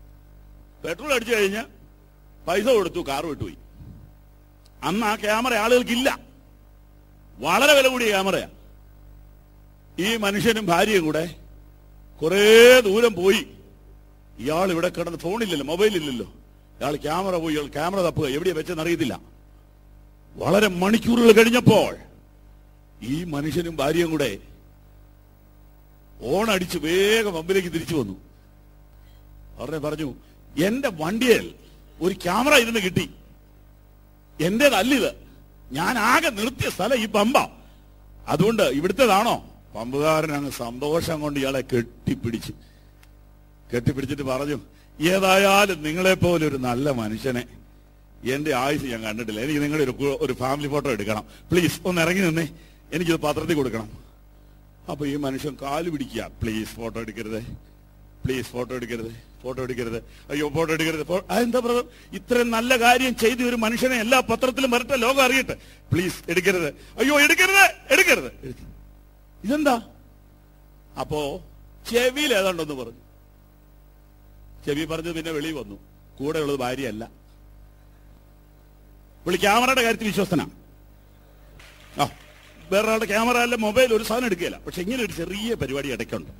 പെട്രോൾ അടിച്ചു കഴിഞ്ഞ് പൈസ കൊടുത്തു കാർ വിട്ടുപോയി അന്ന് ആ ക്യാമറ ആളുകൾക്കില്ല വളരെ വില കൂടിയ ക്യാമറയാ ഈ മനുഷ്യനും ഭാര്യയും കൂടെ കുറേ ദൂരം പോയി ഇയാൾ ഇവിടെ കിടന്ന് ഫോണില്ലല്ലോ മൊബൈലില്ലല്ലോ ഇയാൾ ക്യാമറ പോയി ഇയാൾ ക്യാമറ തപ്പുക എവിടെയാ വെച്ചെന്ന് അറിയത്തില്ല വളരെ മണിക്കൂറുകൾ കഴിഞ്ഞപ്പോൾ ഈ മനുഷ്യനും ഭാര്യയും കൂടെ ഓണടിച്ച് വേഗം പമ്പിലേക്ക് തിരിച്ചു വന്നു അവരുടെ പറഞ്ഞു എന്റെ വണ്ടിയിൽ ഒരു ക്യാമറ ഇരുന്ന് കിട്ടി എന്റേതല്ലിത് ഞാൻ ആകെ നിർത്തിയ സ്ഥലം ഈ പമ്പ അതുകൊണ്ട് ഇവിടുത്തേതാണോ പമ്പുകാരൻ അങ്ങ് സന്തോഷം കൊണ്ട് ഇയാളെ കെട്ടിപ്പിടിച്ച് കെട്ടിപ്പിടിച്ചിട്ട് പറഞ്ഞു ഏതായാലും നിങ്ങളെപ്പോലെ ഒരു നല്ല മനുഷ്യനെ എന്റെ ആയുസ് ഞാൻ കണ്ടിട്ടില്ല എനിക്ക് നിങ്ങളുടെ ഒരു കു- ഒരു ഫാമിലി ഫോട്ടോ എടുക്കണം പ്ലീസ് ഒന്ന് ഇറങ്ങി നിന്നേ എനിക്കിത് പത്രത്തിൽ കൊടുക്കണം അപ്പൊ ഈ മനുഷ്യൻ കാല് പിടിക്കുക പ്ലീസ് ഫോട്ടോ എടുക്കരുത് പ്ലീസ് ഫോട്ടോ എടുക്കരുത് ഫോട്ടോ എടുക്കരുത് അയ്യോ ഫോട്ടോ എടുക്കരുത് ഫോ- ആ, എന്താ ബ്രദർ ഇത്രയും നല്ല കാര്യം ചെയ്ത ഒരു മനുഷ്യനെ എല്ലാ പത്രത്തിലും വരട്ടെ ലോകം അറിയട്ടെ പ്ലീസ് എടുക്കരുത് അയ്യോ എടുക്കരുത് എടുക്കരുത് എടുക്ക- ഇതെന്താ അപ്പോ ചെവിയിൽ ഏതാണ്ടൊന്ന് പറഞ്ഞു ചെവി പറഞ്ഞത് പിന്നെ വെളിയിൽ വന്നു കൂടെ ഉള്ളത് ഭാര്യയല്ല പുള്ളി ക്യാമറയുടെ കാര്യത്തിൽ വിശ്വസ്തനാ ആ വേറൊരാളുടെ ക്യാമറ അല്ല മൊബൈൽ ഒരു സാധനം എടുക്കുകയില്ല പക്ഷെ ഇങ്ങനെ ഒരു ചെറിയ പരിപാടി ഇടയ്ക്കുണ്ട്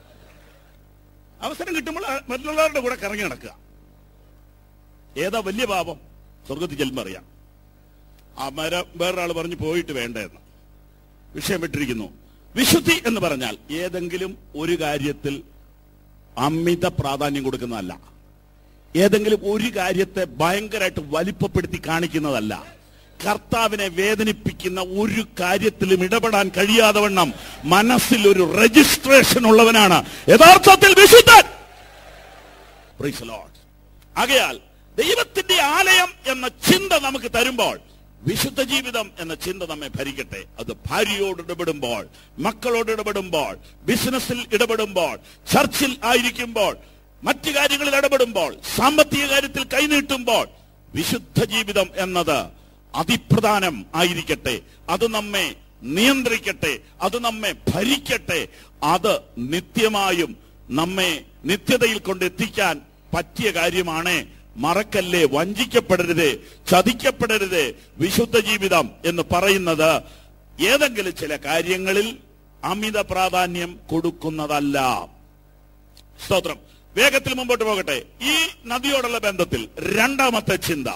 അവസരം കിട്ടുമ്പോൾ ആ മറ്റുള്ളവരുടെ കൂടെ കറങ്ങി നടക്കുക ഏതാ വലിയ പാപം സ്വർഗത്തിൽ ചെല്ലുമ്പോൾ അറിയാം ആ മരം വേറൊരാൾ പറഞ്ഞു പോയിട്ട് വേണ്ടെന്ന് വിഷയം വിട്ടിരിക്കുന്നു വിശുദ്ധി എന്ന് പറഞ്ഞാൽ ഏതെങ്കിലും ഒരു കാര്യത്തിൽ അമിത പ്രാധാന്യം കൊടുക്കുന്നതല്ല ഏതെങ്കിലും ഒരു കാര്യത്തെ ഭയങ്കരമായിട്ട് വലിപ്പപ്പെടുത്തി കാണിക്കുന്നതല്ല കർത്താവിനെ വേദനിപ്പിക്കുന്ന ഒരു കാര്യത്തിലും ഇടപെടാൻ കഴിയാതെ വണ്ണം മനസ്സിൽ ഒരു രജിസ്ട്രേഷൻ ഉള്ളവനാണ് യഥാർത്ഥത്തിൽ വിശുദ്ധൻ Praise the Lord. ആകയാൽ ദൈവത്തിന്റെ ആലയം എന്ന ചിന്ത നമുക്ക് തരുമ്പോൾ വിശുദ്ധ ജീവിതം എന്ന ചിന്ത നമ്മെ ഭരിക്കട്ടെ അത് ഭാര്യയോട് ഇടപെടുമ്പോൾ മക്കളോട് ഇടപെടുമ്പോൾ ബിസിനസ്സിൽ ഇടപെടുമ്പോൾ ചർച്ചിൽ ആയിരിക്കുമ്പോൾ മറ്റു കാര്യങ്ങളിൽ ഇടപെടുമ്പോൾ സാമ്പത്തിക കാര്യത്തിൽ കൈനീട്ടുമ്പോൾ വിശുദ്ധ ജീവിതം എന്നത് അതിപ്രധാനം ആയിരിക്കട്ടെ അത് നമ്മെ നിയന്ത്രിക്കട്ടെ അത് നമ്മെ ഭരിക്കട്ടെ അത് നിത്യമായും നമ്മെ നിത്യതയിൽ കൊണ്ടെത്തിക്കാൻ പറ്റിയ കാര്യമാണ് മറക്കല്ലേ വഞ്ചിക്കപ്പെടരുത് ചതിക്കപ്പെടരുത് വിശുദ്ധ ജീവിതം എന്ന് പറയുന്നത് ഏതെങ്കിലും ചില കാര്യങ്ങളിൽ അമിത പ്രാധാന്യം കൊടുക്കുന്നതല്ല സ്തോത്രം വേഗത്തിൽ മുമ്പോട്ട് പോകട്ടെ ഈ നദിയോടുള്ള ബന്ധത്തിൽ രണ്ടാമത്തെ ചിന്ത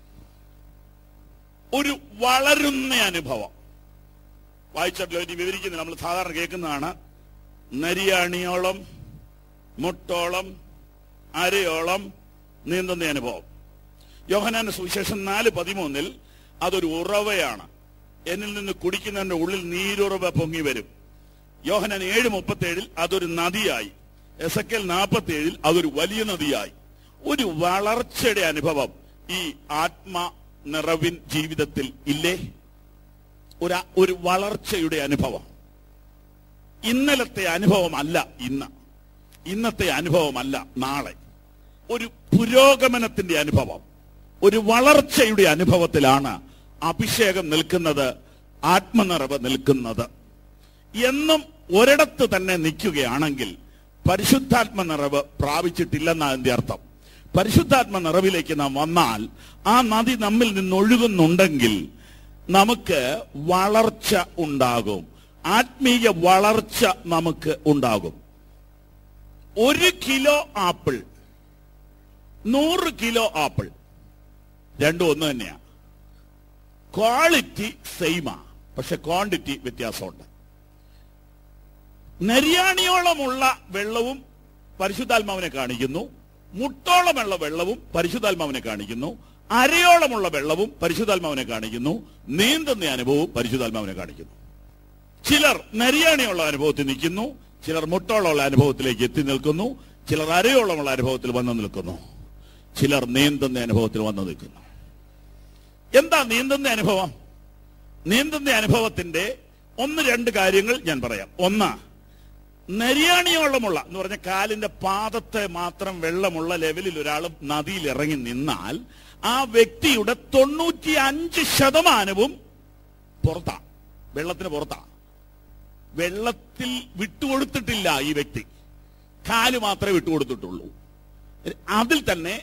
ഒരു വളരുന്ന അനുഭവം വായിച്ചല്ലോ ഇനി വിവരിക്കുന്നത് നമ്മൾ സാധാരണ കേൾക്കുന്നതാണ് നരിയാണിയോളം മുട്ടോളം അരയോളം നീന്തുന്ന അനുഭവം യോഹനാന്റെ സുവിശേഷം നാല് പതിമൂന്നിൽ അതൊരു ഉറവയാണ് എന്നിൽ നിന്ന് കുടിക്കുന്നതിന്റെ ഉള്ളിൽ നീരുറവ പൊങ്ങി വരും യോഹനാൻ ഏഴ് മുപ്പത്തേഴിൽ അതൊരു നദിയായി എസ് എൽ നാൽപ്പത്തി ഏഴിൽ അതൊരു വലിയ നദിയായി ഒരു വളർച്ചയുടെ അനുഭവം ഈ ആത്മ നിറവിൻ ജീവിതത്തിൽ ഇല്ലേ ഒരു ഒരു വളർച്ചയുടെ അനുഭവം ഇന്നലത്തെ അനുഭവമല്ല ഇന്ന് ഇന്നത്തെ അനുഭവമല്ല നാളെ ഒരു പുരോഗമനത്തിന്റെ അനുഭവം ഒരു വളർച്ചയുടെ അനുഭവത്തിലാണ് അഭിഷേകം നിൽക്കുന്നത് ആത്മനിറവ് നിൽക്കുന്നത് എന്നും ഒരിടത്ത് തന്നെ നിൽക്കുകയാണെങ്കിൽ പരിശുദ്ധാത്മ നിറവ് പ്രാപിച്ചിട്ടില്ലെന്നാണ് അതിന്റെ അർത്ഥം പരിശുദ്ധാത്മ നിറവിലേക്ക് നാം വന്നാൽ ആ നദി നമ്മിൽ നിന്നൊഴുകുന്നുണ്ടെങ്കിൽ നമുക്ക് വളർച്ച ഉണ്ടാകും ആത്മീയ വളർച്ച നമുക്ക് ഉണ്ടാകും ഒരു കിലോ ആപ്പിൾ നൂറ് കിലോ ആപ്പിൾ രണ്ടും ഒന്ന് തന്നെയാണ് ക്വാളിറ്റി സെയിമാ പക്ഷെ ക്വാണ്ടിറ്റി വ്യത്യാസമുണ്ട് നരിയാണിയോളമുള്ള വെള്ളവും പരിശുദ്ധാത്മാവിനെ കാണിക്കുന്നു മുട്ടോളമുള്ള വെള്ളവും പരിശുദ്ധാത്മാവിനെ കാണിക്കുന്നു അരയോളമുള്ള വെള്ളവും പരിശുദ്ധാത്മാവിനെ കാണിക്കുന്നു നീന്തുന്ന അനുഭവവും പരിശുദ്ധാത്മാവിനെ കാണിക്കുന്നു ചിലർ നരിയാണിയുള്ള അനുഭവത്തിൽ നിൽക്കുന്നു ചിലർ മുട്ടോളമുള്ള അനുഭവത്തിലേക്ക് എത്തി നിൽക്കുന്നു ചിലർ അരയോളമുള്ള അനുഭവത്തിൽ വന്നു നിൽക്കുന്നു ചിലർ നീന്തുന്ന അനുഭവത്തിൽ വന്നു നിൽക്കുന്നു എന്താ നീന്തുന്ന അനുഭവം നീന്തുന്ന അനുഭവത്തിന്റെ ഒന്ന് രണ്ട് കാര്യങ്ങൾ ഞാൻ പറയാം ഒന്ന് നരിയാണിയോളമുള്ള എന്ന് പറഞ്ഞ കാലിന്റെ പാദത്തെ മാത്രം വെള്ളമുള്ള ലെവലിൽ ഒരാൾ നദിയിൽ ഇറങ്ങി നിന്നാൽ ആ വ്യക്തിയുടെ തൊണ്ണൂറ്റി അഞ്ച് ശതമാനവും പുറത്താണ് വെള്ളത്തിന് പുറത്താണ് വെള്ളത്തിൽ വിട്ടുകൊടുത്തിട്ടില്ല ഈ വ്യക്തി കാല് മാത്രമേ വിട്ടുകൊടുത്തിട്ടുള്ളൂ അതിൽ തന്നെ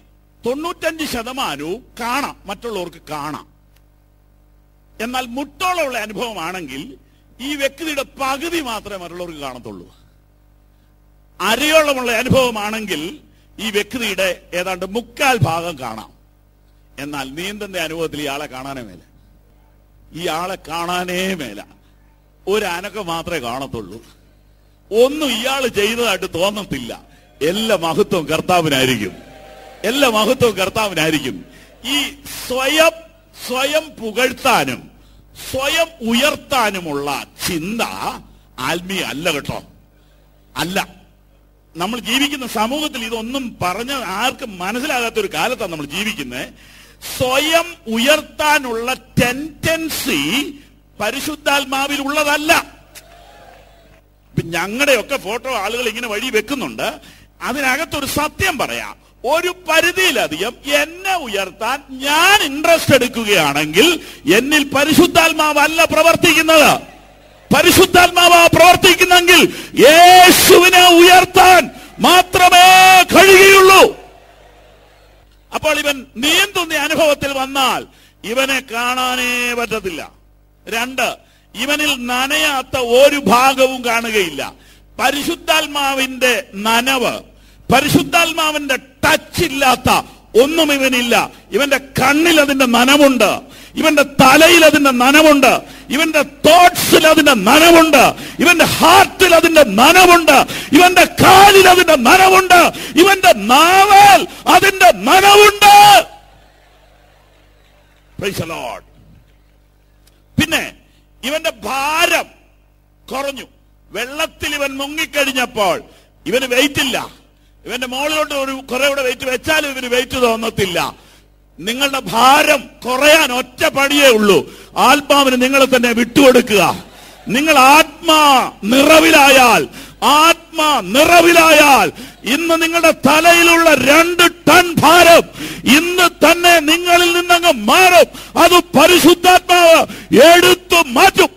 തൊണ്ണൂറ്റഞ്ച് ശതമാനവും കാണാം മറ്റുള്ളവർക്ക് കാണാം എന്നാൽ മുട്ടോളമുള്ള അനുഭവമാണെങ്കിൽ ഈ വ്യക്തിയുടെ പകുതി മാത്രമേ മറ്റുള്ളവർക്ക് കാണത്തുള്ളൂ അരയോളമുള്ള അനുഭവമാണെങ്കിൽ ഈ വ്യക്തിയുടെ ഏതാണ്ട് മുക്കാൽ ഭാഗം കാണാം എന്നാൽ നീന്തന്റെ അനുഭവത്തിൽ ഈ ആളെ കാണാനേ മേല ഈ ആളെ കാണാനേ മേല ഒരു അനക്കം മാത്രമേ കാണത്തുള്ളൂ ഒന്നും ഇയാൾ ചെയ്തതായിട്ട് തോന്നത്തില്ല എല്ലാ മഹത്വവും കർത്താവിനായിരിക്കും എല്ലാ മഹത്വവും കർത്താവിനായിരിക്കും ഈ സ്വയം സ്വയം പുകഴ്ത്താനും സ്വയം ഉയർത്താനുമുള്ള ചിന്ത ആത്മീയ അല്ല കേട്ടോ അല്ല നമ്മൾ ജീവിക്കുന്ന സമൂഹത്തിൽ ഇതൊന്നും പറഞ്ഞ ആർക്കും മനസ്സിലാകാത്ത ഒരു കാലത്താണ് നമ്മൾ ജീവിക്കുന്നത് സ്വയം ഉയർത്താനുള്ള ടെൻഡൻസി പരിശുദ്ധാത്മാവിൽ ഉള്ളതല്ല ഞങ്ങളുടെയൊക്കെ ഫോട്ടോ ആളുകൾ ഇങ്ങനെ വഴി വെക്കുന്നുണ്ട് അതിനകത്തൊരു സത്യം പറയാം ഒരു പരിധിയിലധികം എന്നെ ഉയർത്താൻ ഞാൻ ഇൻട്രസ്റ്റ് എടുക്കുകയാണെങ്കിൽ എന്നിൽ പരിശുദ്ധാത്മാവല്ല പ്രവർത്തിക്കുന്നത് പരിശുദ്ധാത്മാവ പ്രവർത്തിക്കുന്നെങ്കിൽ യേശുവിനെ ഉയർത്താൻ മാത്രമേ കഴിയുകയുള്ളൂ അപ്പോൾ ഇവൻ നീന്തുന്ന അനുഭവത്തിൽ വന്നാൽ ഇവനെ കാണാനേ പറ്റത്തില്ല രണ്ട് ഇവനിൽ നനയാത്ത ഒരു ഭാഗവും കാണുകയില്ല പരിശുദ്ധാത്മാവിന്റെ നനവ് പരിശുദ്ധാത്മാവിന്റെ ടച്ച് ഇല്ലാത്ത ഒന്നും ഇവനില്ല ഇവന്റെ കണ്ണിൽ അതിന്റെ നനവുണ്ട് ഇവന്റെ തലയിൽ അതിന്റെ നനവുണ്ട് ഇവന്റെ തോട്ട്സിൽ അതിന്റെ നനവുണ്ട് ഇവന്റെ ഹാർട്ടിൽ അതിന്റെ നനവുണ്ട് ഇവന്റെ കാലിൽ അതിന്റെ നനവുണ്ട് ഇവന്റെ നാവൽ അതിന്റെ നനവുണ്ട് Praise the Lord. പിന്നെ ഇവന്റെ ഭാരം കുറഞ്ഞു വെള്ളത്തിൽ ഇവൻ മുങ്ങിക്കഴിഞ്ഞപ്പോൾ ഇവന് വെയിറ്റ് ഇല്ല ഇവന്റെ മുകളിലോട്ട് ഒരു കുറെ കൂടെ വെയിറ്റ് വെച്ചാലും ഇവന് വെയിറ്റ് തോന്നത്തില്ല നിങ്ങളുടെ ഭാരം കുറയാൻ ഒറ്റ പടിയേ ഉള്ളൂ ആത്മാവിന് നിങ്ങളെ തന്നെ വിട്ടുകൊടുക്കുക നിങ്ങൾ ആത്മാ നിറവിലായാൽ ആത്മാ നിറവിലായാൽ ഇന്ന് നിങ്ങളുടെ തലയിലുള്ള രണ്ട് ടൺ ഭാരം ഇന്ന് തന്നെ നിങ്ങളിൽ നിന്നങ്ങ് മാറും അത് പരിശുദ്ധാത്മാവ് എടുത്തു മാറ്റും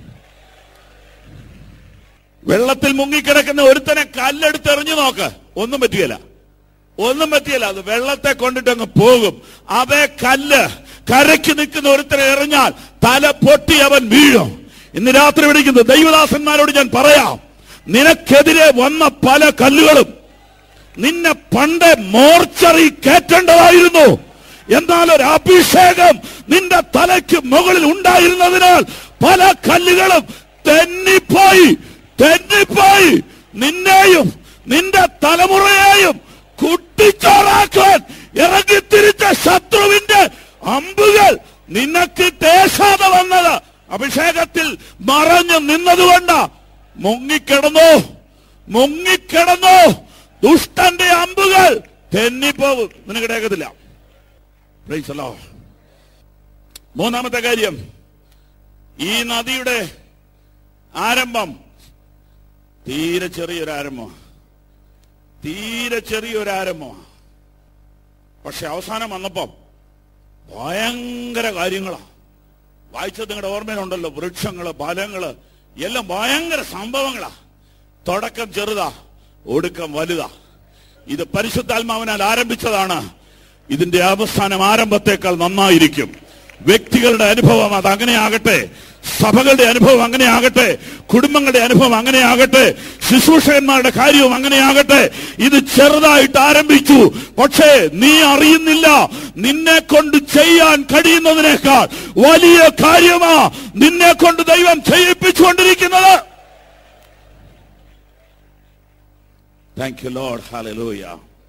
വെള്ളത്തിൽ മുങ്ങിക്കിടക്കുന്ന ഒരുത്തനെ കല്ലെടുത്ത് എറിഞ്ഞു നോക്ക് ഒന്നും പറ്റിയല്ല ഒന്നും പറ്റിയല്ല അത് വെള്ളത്തെ കൊണ്ടിട്ട് അങ്ങ് പോകും അതേ കല്ല് കരയ്ക്ക് നിൽക്കുന്ന ഒരുത്തനെ എറിഞ്ഞാൽ തല പൊട്ടി അവൻ വീഴും ഇന്ന് രാത്രി വിളിക്കുന്ന ദൈവദാസന്മാരോട് ഞാൻ പറയാം നിനക്കെതിരെ വന്ന പല കല്ലുകളും നിന്നെ പണ്ട് മോർച്ചറി കയറ്റേണ്ടതായിരുന്നു എന്നാൽ ഒരു അഭിഷേകം നിന്റെ തലയ്ക്ക് മുകളിൽ ഉണ്ടായിരുന്നതിനാൽ പല കല്ലുകളും തെന്നിപ്പോയി തെന്നിപ്പോയി നിന്നെയും നിന്റെ തലമുറയെയും കുട്ടിച്ചോറാക്കാൻ ഇറങ്ങിത്തിരിച്ച ശത്രുവിന്റെ അമ്പുകൾ നിനക്ക് തേശാതെ വന്നത് അഭിഷേകത്തിൽ മറഞ്ഞു നിന്നതുകൊണ്ട് മുങ്ങിക്കിടന്നു മുങ്ങിക്കിടന്നു ദുഷ്ടന്റെ അമ്പുകൾ തെന്നിപ്പോകും നിനക്ക് കേൾക്കത്തില്ല Praise the Lord. മൂന്നാമത്തെ കാര്യം ഈ നദിയുടെ ആരംഭം തീരെ ചെറിയൊരു ആരംഭം തീരെ ചെറിയൊരു ആരംഭം പക്ഷെ അവസാനം വന്നപ്പം ഭയങ്കര കാര്യങ്ങളാ വായിച്ചത് നിങ്ങളുടെ ഓർമ്മയിലുണ്ടല്ലോ വൃക്ഷങ്ങള് ഫലങ്ങള് എല്ലാം ഭയങ്കര സംഭവങ്ങളാ തുടക്കം ചെറുതാ ഒടുക്കം വലുതാ ഇത് പരിശുദ്ധാത്മാവിനാൽ ആരംഭിച്ചതാണ് ഇതിന്റെ അവസാനം ആരംഭത്തെക്കാൾ നന്നായിരിക്കും വ്യക്തികളുടെ അനുഭവം അത് അങ്ങനെ ആകട്ടെ സഭകളുടെ അനുഭവം അങ്ങനെ ആകട്ടെ കുടുംബങ്ങളുടെ അനുഭവം അങ്ങനെ ആകട്ടെ ശുശ്രൂഷകന്മാരുടെ കാര്യവും അങ്ങനെ ആകട്ടെ ഇത് ചെറുതായിട്ട് ആരംഭിച്ചു പക്ഷേ നീ അറിയുന്നില്ല നിന്നെ കൊണ്ട് ചെയ്യാൻ കഴിയുന്നതിനേക്കാൾ വലിയ കാര്യമാ നിന്നെ കൊണ്ട് ദൈവം ചെയ്യിപ്പിച്ചുകൊണ്ടിരിക്കുന്നത് താങ്ക് യു ലോഡ് ഹാലലൂയ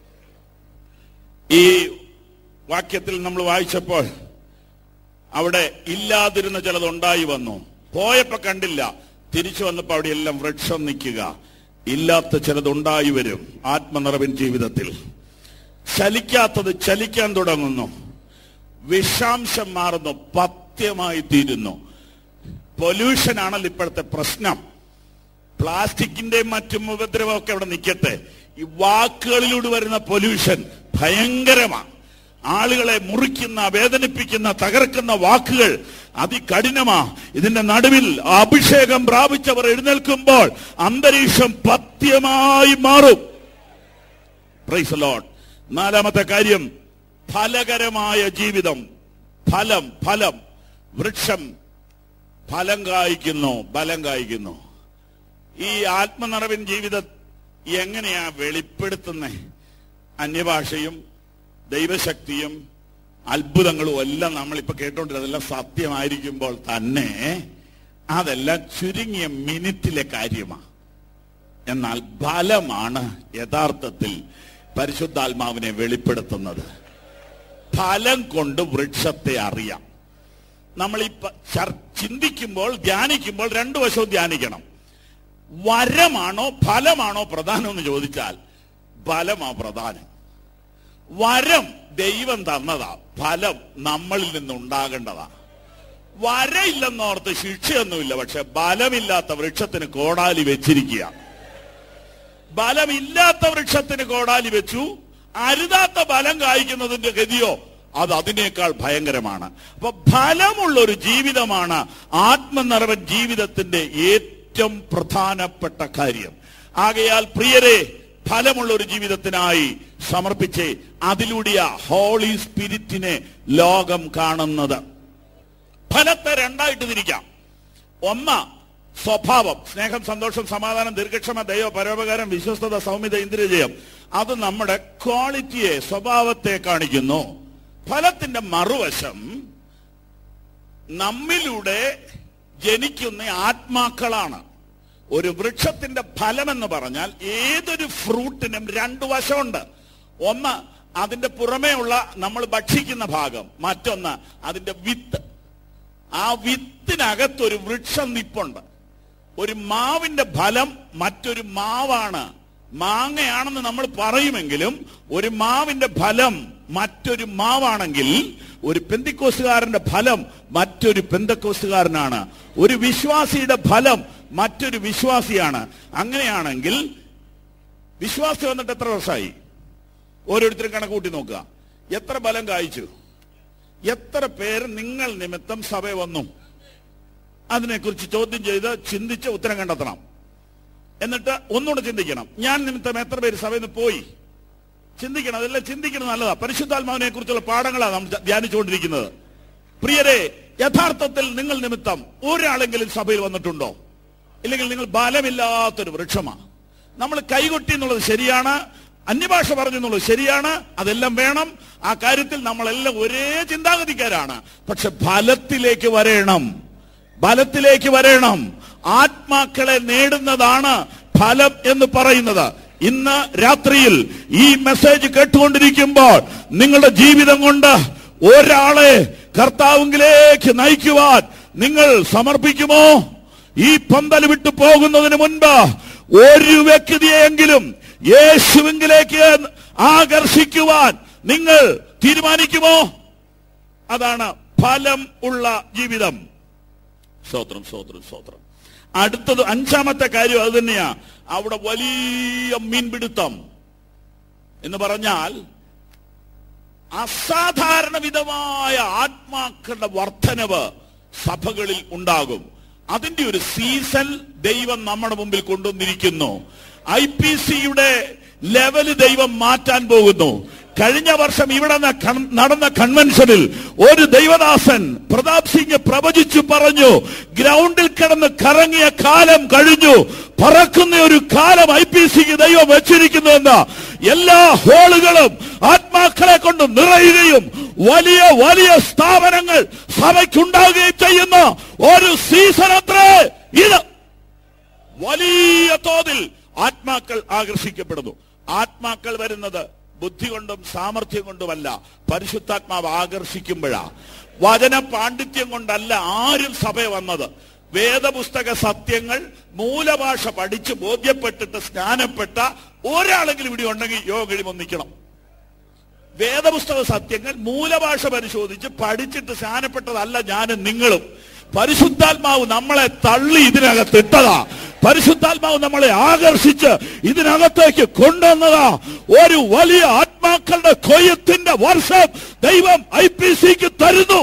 ഈ വാക്യത്തിൽ നമ്മൾ വായിച്ചപ്പോൾ അവിടെ ഇല്ലാതിരുന്ന ചിലത് ഉണ്ടായി വന്നു പോയപ്പോ കണ്ടില്ല തിരിച്ചു വന്നപ്പോ അവിടെ എല്ലാം വൃക്ഷം നിൽക്കുക ഇല്ലാത്ത ചിലത് ഉണ്ടായി വരും ആത്മനിറവിൻ ജീവിതത്തിൽ ചലിക്കാത്തത് ചലിക്കാൻ തുടങ്ങുന്നു വിഷാംശം മാറുന്നു പത്യമായി തീരുന്നു പൊല്യൂഷൻ ആണല്ലോ ഇപ്പോഴത്തെ പ്രശ്നം പ്ലാസ്റ്റിക്കിന്റെയും മറ്റും ഉപദ്രവമൊക്കെ അവിടെ നിൽക്കട്ടെ ഈ വാക്കുകളിലൂടെ വരുന്ന പൊല്യൂഷൻ ഭയങ്കരമാണ് ആളുകളെ മുറിക്കുന്ന വേദനിപ്പിക്കുന്ന തകർക്കുന്ന വാക്കുകൾ അതികഠിനമാ ഇതിന്റെ നടുവിൽ അഭിഷേകം പ്രാപിച്ചവർ എഴുന്നേൽക്കുമ്പോൾ അന്തരീക്ഷം പത്യമായി മാറും പ്രൈസ് ലോഡ് നാലാമത്തെ കാര്യം ഫലകരമായ ജീവിതം ഫലം ഫലം വൃക്ഷം ഫലം കായ്ക്കുന്നു ബലം കായ്ക്കുന്നു ഈ ആത്മനിറവിൻ ജീവിതം എങ്ങനെയാ വെളിപ്പെടുത്തുന്നേ അന്യഭാഷയും ദൈവശക്തിയും അത്ഭുതങ്ങളും എല്ലാം നമ്മളിപ്പോ കേട്ടോണ്ടിരുന്നത് അതെല്ലാം സത്യമായിരിക്കുമ്പോൾ തന്നെ അതെല്ലാം ചുരുങ്ങിയ മിനിറ്റിലെ കാര്യമാണ് എന്നാൽ ഫലമാണ് യഥാർത്ഥത്തിൽ പരിശുദ്ധാത്മാവിനെ വെളിപ്പെടുത്തുന്നത് ഫലം കൊണ്ട് വൃക്ഷത്തെ അറിയാം നമ്മൾ ഈ പ- ചർ- ചിന്തിക്കുമ്പോൾ ധ്യാനിക്കുമ്പോൾ രണ്ടു വശവും ധ്യാനിക്കണം വരമാണോ ഫലമാണോ പ്രധാനം എന്ന് ചോദിച്ചാൽ ഫലമാ പ്രധാനം വരം ദൈവം തന്നതാ ഫലം നമ്മളിൽ നിന്നുണ്ടാകേണ്ടതാ വരയില്ലെന്നോർത്ത് ശിക്ഷയൊന്നുമില്ല പക്ഷെ ബലമില്ലാത്ത വൃക്ഷത്തിന് കോടാലി വെച്ചിരിക്കുക ബലമില്ലാത്ത വൃക്ഷത്തിന് കോടാലി വെച്ചു അരുതാത്ത ബലം കായ്ക്കുന്നതിന്റെ ഗതിയോ അത് അതിനേക്കാൾ ഭയങ്കരമാണ് അപ്പൊ ഫലമുള്ള ഒരു ജീവിതമാണ് ആത്മനിറവൻ ജീവിതത്തിന്റെ ഏറ്റവും പ്രധാനപ്പെട്ട കാര്യം ആകയാൽ പ്രിയരെ ഫലമുള്ള ഒരു ജീവിതത്തിനായി സമർപ്പിച്ച് അതിലൂടെയാ ഹോളി സ്പിരിറ്റിനെ ലോകം കാണുന്നത് ഫലത്തെ രണ്ടായിട്ട് തിരിക്കാം ഒന്ന് സ്വഭാവം സ്നേഹം സന്തോഷം സമാധാനം ദീർഘക്ഷമ ദൈവ പരോപകാരം വിശ്വസ്തത സൗമ്യത ഇന്ദ്രിയജയം അത് നമ്മുടെ ക്വാളിറ്റിയെ സ്വഭാവത്തെ കാണിക്കുന്നു ഫലത്തിന്റെ മറുവശം നമ്മിലൂടെ ജനിക്കുന്ന ആത്മാക്കളാണ് ഒരു വൃക്ഷത്തിന്റെ ഫലം എന്ന് പറഞ്ഞാൽ ഏതൊരു ഫ്രൂട്ടിനും രണ്ടു വശമുണ്ട് ഒന്ന് അതിന്റെ പുറമേ ഉള്ള നമ്മൾ ഭക്ഷിക്കുന്ന ഭാഗം മറ്റൊന്ന് അതിന്റെ വിത്ത് ആ വിത്തിനകത്തൊരു വൃക്ഷം നിപ്പുണ്ട് ഒരു മാവിന്റെ ഫലം മറ്റൊരു മാവാണ് മാങ്ങയാണെന്ന് നമ്മൾ പറയുമെങ്കിലും ഒരു മാവിന്റെ ഫലം മറ്റൊരു മാവാണെങ്കിൽ ഒരു പെന്തിക്കോസുകാരന്റെ ഫലം മറ്റൊരു പെന്തക്കോസുകാരനാണ് ഒരു വിശ്വാസിയുടെ ഫലം മറ്റൊരു വിശ്വാസിയാണ് അങ്ങനെയാണെങ്കിൽ വിശ്വാസി വന്നിട്ട് എത്ര വർഷമായി ഓരോരുത്തരും കണക്ക് കൂട്ടി നോക്കുക എത്ര ഫലം കായ്ച്ചു എത്ര പേര് നിങ്ങൾ നിമിത്തം സഭ വന്നു അതിനെക്കുറിച്ച് ചോദ്യം ചെയ്ത് ചിന്തിച്ച് ഉത്തരം കണ്ടെത്തണം എന്നിട്ട് ഒന്നുകൂടെ ചിന്തിക്കണം ഞാൻ നിമിത്തം എത്ര പേര് സഭയിൽ നിന്ന് പോയി ചിന്തിക്കണം അതെല്ലാം ചിന്തിക്കണം നല്ലതാ പരിശുദ്ധാത്മാവിനെ കുറിച്ചുള്ള പാഠങ്ങളാണ് നാം ധ്യാനിച്ചുകൊണ്ടിരിക്കുന്നത് പ്രിയരെ യഥാർത്ഥത്തിൽ നിങ്ങൾ നിമിത്തം ഒരാളെങ്കിലും സഭയിൽ വന്നിട്ടുണ്ടോ ഇല്ലെങ്കിൽ നിങ്ങൾ ബലമില്ലാത്തൊരു വൃക്ഷമാണ് നമ്മൾ കൈകൊട്ടി എന്നുള്ളത് ശരിയാണ് അന്യഭാഷ പറഞ്ഞു എന്നുള്ളത് ശരിയാണ് അതെല്ലാം വേണം ആ കാര്യത്തിൽ നമ്മളെല്ലാം ഒരേ ചിന്താഗതിക്കാരാണ് പക്ഷെ ഫലത്തിലേക്ക് വരേണം ഫലത്തിലേക്ക് വരണം ആത്മാക്കളെ നേടുന്നതാണ് ഫലം എന്ന് പറയുന്നത് ഇന്ന് രാത്രിയിൽ ഈ മെസ്സേജ് കേട്ടുകൊണ്ടിരിക്കുമ്പോൾ നിങ്ങളുടെ ജീവിതം കൊണ്ട് ഒരാളെ കർത്താവിലേക്ക് നയിക്കുവാൻ നിങ്ങൾ സമർപ്പിക്കുമോ ഈ പന്തൽ വിട്ടു പോകുന്നതിന് മുൻപ് ഒരു വ്യക്തിയെങ്കിലും യേശുവിങ്കിലേക്ക് ആകർഷിക്കുവാൻ നിങ്ങൾ തീരുമാനിക്കുമോ അതാണ് ഫലം ഉള്ള ജീവിതം സ്തോത്രം സ്തോത്രം സ്തോത്രം അടുത്തത് അഞ്ചാമത്തെ കാര്യം അത് തന്നെയാ അവിടെ വലിയ മീൻപിടുത്തം എന്ന് പറഞ്ഞാൽ അസാധാരണ വിധമായ ആത്മാക്കളുടെ വർധനവ് സഭകളിൽ ഉണ്ടാകും അതിന്റെ ഒരു സീസൺ ദൈവം നമ്മുടെ മുമ്പിൽ കൊണ്ടുവന്നിരിക്കുന്നു ഐ പി സിയുടെ ലെവല് ദൈവം മാറ്റാൻ പോകുന്നു കഴിഞ്ഞ വർഷം ഇവിടെ ന- കൺ- നടന്ന കൺവെൻഷനിൽ ഒരു ദൈവദാസൻ പ്രതാപ് സിംഗ് പ്രവചിച്ചു പറഞ്ഞു ഗ്രൗണ്ടിൽ കിടന്ന് കറങ്ങിയ കാലം കഴിഞ്ഞു പറക്കുന്ന ഒരു കാലം ഐ പി സിക്ക് ദൈവം വെച്ചിരിക്കുന്നുവെന്ന് എല്ലാ ഹോളുകളും ആത്മാക്കളെ കൊണ്ട് നിറയുകയും വലിയ വലിയ സ്ഥാപനങ്ങൾ സഭയ്ക്കുണ്ടാകുകയും ചെയ്യുന്ന ഒരു സീസൺ അത്രേ ഇത് വലിയ തോതിൽ ആത്മാക്കൾ ആകർഷിക്കപ്പെടുന്നു ആത്മാക്കൾ വരുന്നത് ബുദ്ധി കൊണ്ടും സാമർഥ്യം കൊണ്ടുമല്ല പരിശുദ്ധാത്മാവ് ആകർഷിക്കുമ്പോഴാ വചന പാണ്ഡിത്യം കൊണ്ടല്ല ആരും സഭ വന്നത് വേദപുസ്തക സത്യങ്ങൾ മൂലഭാഷ പഠിച്ച് ബോധ്യപ്പെട്ടിട്ട് സ്നാനപ്പെട്ട ഒരാളെങ്കിലും ഇവിടെ ഉണ്ടെങ്കിൽ യോഗി ഒന്നിക്കണം വേദപുസ്തക സത്യങ്ങൾ മൂലഭാഷ പരിശോധിച്ച് പഠിച്ചിട്ട് സ്നാനപ്പെട്ടതല്ല ഞാനും നിങ്ങളും പരിശുദ്ധാത്മാവ് നമ്മളെ തള്ളി ഇതിനകത്ത് ഇട്ടതാ പരിശുദ്ധാത്മാവ് നമ്മളെ ആകർഷിച്ച് ഇതിനകത്തേക്ക് കൊണ്ടുവന്നതാ ഒരു വലിയ ആത്മാക്കളുടെ കൊയ്യത്തിന്റെ വർഷം ദൈവം ഐ പി സിക്ക് തരുന്നു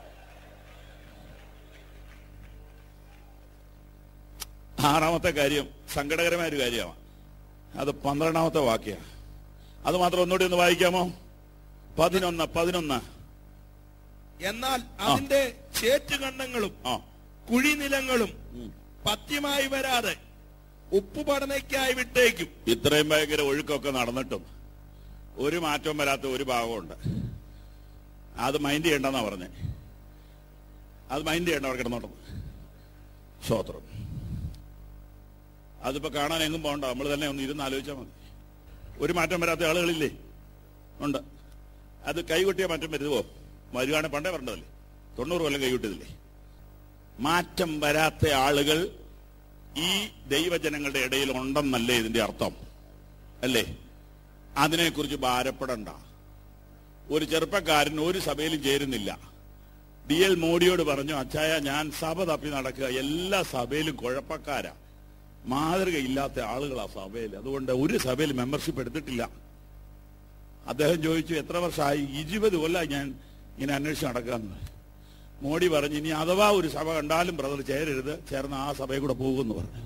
ആറാമത്തെ കാര്യം സങ്കടകരമായ ഒരു കാര്യമാണ് അത് പന്ത്രണ്ടാമത്തെ വാക്യ അത് മാത്രം ഒന്നുകൂടി ഒന്ന് വായിക്കാമോ പതിനൊന്ന് പതിനൊന്ന് എന്നാൽ അതിന്റെ ചേറ്റുകണ്ടങ്ങളും ആ കുഴിനിലങ്ങളും പത്യമായി വരാതെ ഉപ്പുപടനയ്ക്കായി വിട്ടേക്കും ഇത്രയും ഭയങ്കര ഒഴുക്കൊക്കെ നടന്നിട്ടും ഒരു മാറ്റവും വരാത്ത ഒരു ഭാഗമുണ്ട് അത് മൈൻഡ് ചെയ്യണ്ടെന്നാ പറഞ്ഞേ അത് മൈൻഡ് ചെയ്യണ്ട അവർ കിടന്നോട്ടം സ്വോത്രം അതിപ്പോ കാണാൻ എങ്ങും പോകണ്ട നമ്മൾ തന്നെ ഒന്ന് ഇരുന്ന് ആലോചിച്ചാൽ മതി ഒരു മാറ്റം വരാത്ത ആളുകളില്ലേ ഉണ്ട് അത് കൈകൊട്ടിയ മാറ്റം വരുമോ വരുവാണ് പണ്ടേ പറഞ്ഞതല്ലേ തൊണ്ണൂറ് കൊല്ലം കൈകൊട്ടിയതില്ലേ മാറ്റം വരാത്ത ആളുകൾ ഈ ദൈവജനങ്ങളുടെ ഇടയിൽ ഉണ്ടെന്നല്ലേ ഇതിന്റെ അർത്ഥം അല്ലേ അതിനെക്കുറിച്ച് ഭാരപ്പെടണ്ട ഒരു ചെറുപ്പക്കാരൻ ഒരു സഭയിലും ചേരുന്നില്ല ഡി എൽ മോഡിയോട് പറഞ്ഞു അച്ചായ ഞാൻ സഭ തപ്പി നടക്കുക എല്ലാ സഭയിലും കുഴപ്പക്കാരാ മാതൃകയില്ലാത്ത ആളുകളാ സഭയിൽ അതുകൊണ്ട് ഒരു സഭയിൽ മെമ്പർഷിപ്പ് എടുത്തിട്ടില്ല അദ്ദേഹം ചോദിച്ചു എത്ര വർഷമായി ഇരുപത് കൊല്ലമായി ഞാൻ ഇങ്ങനെ അന്വേഷിച്ച് നടക്കാന്ന് മോഡി പറഞ്ഞു ഇനി അഥവാ ഒരു സഭ കണ്ടാലും ബ്രദർ ചേരരുത് ചേർന്ന് ആ സഭയിൽ കൂടെ പോകുമെന്ന് പറഞ്ഞു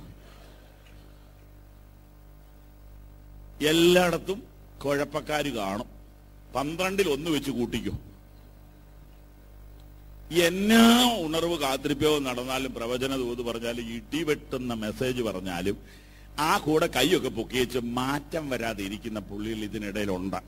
എല്ലായിടത്തും കുഴപ്പക്കാര് കാണും പന്ത്രണ്ടിൽ ഒന്ന് വെച്ച് കൂട്ടിക്കും എന്നാ ഉണർവ് കാത്തിരിപ്പോ നടന്നാലും പ്രവചന തോത് പറഞ്ഞാലും ഇടിവെട്ടുന്ന മെസ്സേജ് പറഞ്ഞാലും ആ കൂടെ കൈയൊക്കെ പൊക്കിയച്ച് മാറ്റം വരാതെ ഇരിക്കുന്ന പുള്ളികൾ ഇതിനിടയിലുണ്ട്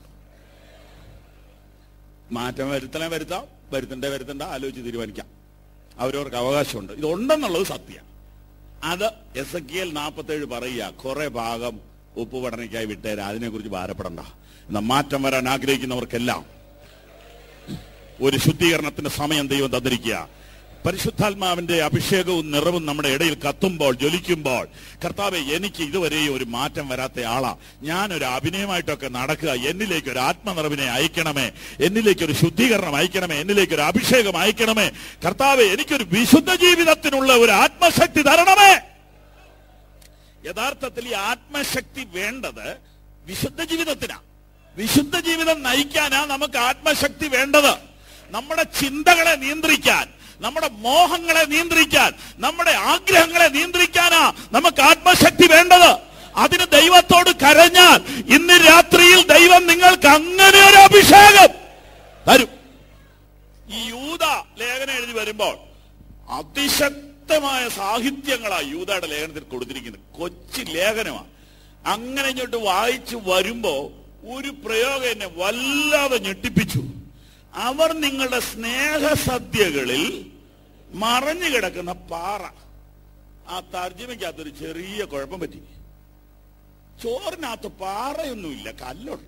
മാറ്റം വരുത്തണേ വരുത്താം വരുത്തണ്ടേ വരുത്തണ്ട ആലോചിച്ച് തീരുമാനിക്കാം അവരവർക്ക് അവകാശമുണ്ട് ഇതുണ്ടെന്നുള്ളത് സത്യം അത് എസ് എ കെ എൽ നാൽപ്പത്തേഴ് പറയുക കുറെ ഭാഗം ഉപ്പ് പഠനയ്ക്കായി വിട്ടേരാ അതിനെക്കുറിച്ച് ഭാരപ്പെടണ്ട എന്നാൽ മാറ്റം വരാൻ ആഗ്രഹിക്കുന്നവർക്കെല്ലാം ഒരു ശുദ്ധീകരണത്തിന്റെ സമയം ദൈവം തന്നിരിക്കുക പരിശുദ്ധാത്മാവിന്റെ അഭിഷേകവും നിറവും നമ്മുടെ ഇടയിൽ കത്തുമ്പോൾ ജ്വലിക്കുമ്പോൾ കർത്താവെ എനിക്ക് ഇതുവരെയും ഒരു മാറ്റം വരാത്ത ആളാ ഞാനൊരു അഭിനയമായിട്ടൊക്കെ നടക്കുക എന്നിലേക്ക് ഒരു ആത്മനിറവിനെ അയക്കണമേ എന്നിലേക്ക് ഒരു ശുദ്ധീകരണം അയക്കണമേ എന്നിലേക്ക് ഒരു അഭിഷേകം അയക്കണമേ കർത്താവെ എനിക്കൊരു വിശുദ്ധ ജീവിതത്തിനുള്ള ഒരു ആത്മശക്തി തരണമേ യഥാർത്ഥത്തിൽ ഈ ആത്മശക്തി വേണ്ടത് വിശുദ്ധ ജീവിതത്തിനാ വിശുദ്ധ ജീവിതം നയിക്കാനാ നമുക്ക് ആത്മശക്തി വേണ്ടത് നമ്മുടെ ചിന്തകളെ നിയന്ത്രിക്കാൻ നമ്മുടെ മോഹങ്ങളെ നിയന്ത്രിക്കാൻ നമ്മുടെ ആഗ്രഹങ്ങളെ നിയന്ത്രിക്കാനാ നമുക്ക് ആത്മശക്തി വേണ്ടത് അതിന് ദൈവത്തോട് കരഞ്ഞാൽ ഇന്ന് രാത്രിയിൽ ദൈവം നിങ്ങൾക്ക് അങ്ങനെ ഒരു അഭിഷേകം തരും ഈ യൂത ലേഖനം എഴുതി വരുമ്പോൾ അതിശക്തമായ സാഹിത്യങ്ങളാ യൂതയുടെ ലേഖനത്തിൽ കൊടുത്തിരിക്കുന്നത് കൊച്ചു ലേഖനമാണ് അങ്ങനെ ഇങ്ങോട്ട് വായിച്ചു വരുമ്പോ ഒരു പ്രയോഗം എന്നെ വല്ലാതെ ഞെട്ടിപ്പിച്ചു അവർ നിങ്ങളുടെ സ്നേഹസദ്യകളിൽ മറഞ്ഞു കിടക്കുന്ന പാറ ആ തർജ്ജമയ്ക്കകത്തൊരു ചെറിയ കുഴപ്പം പറ്റി ചോറിനകത്ത് പാറയൊന്നുമില്ല കല്ലുണ്ട്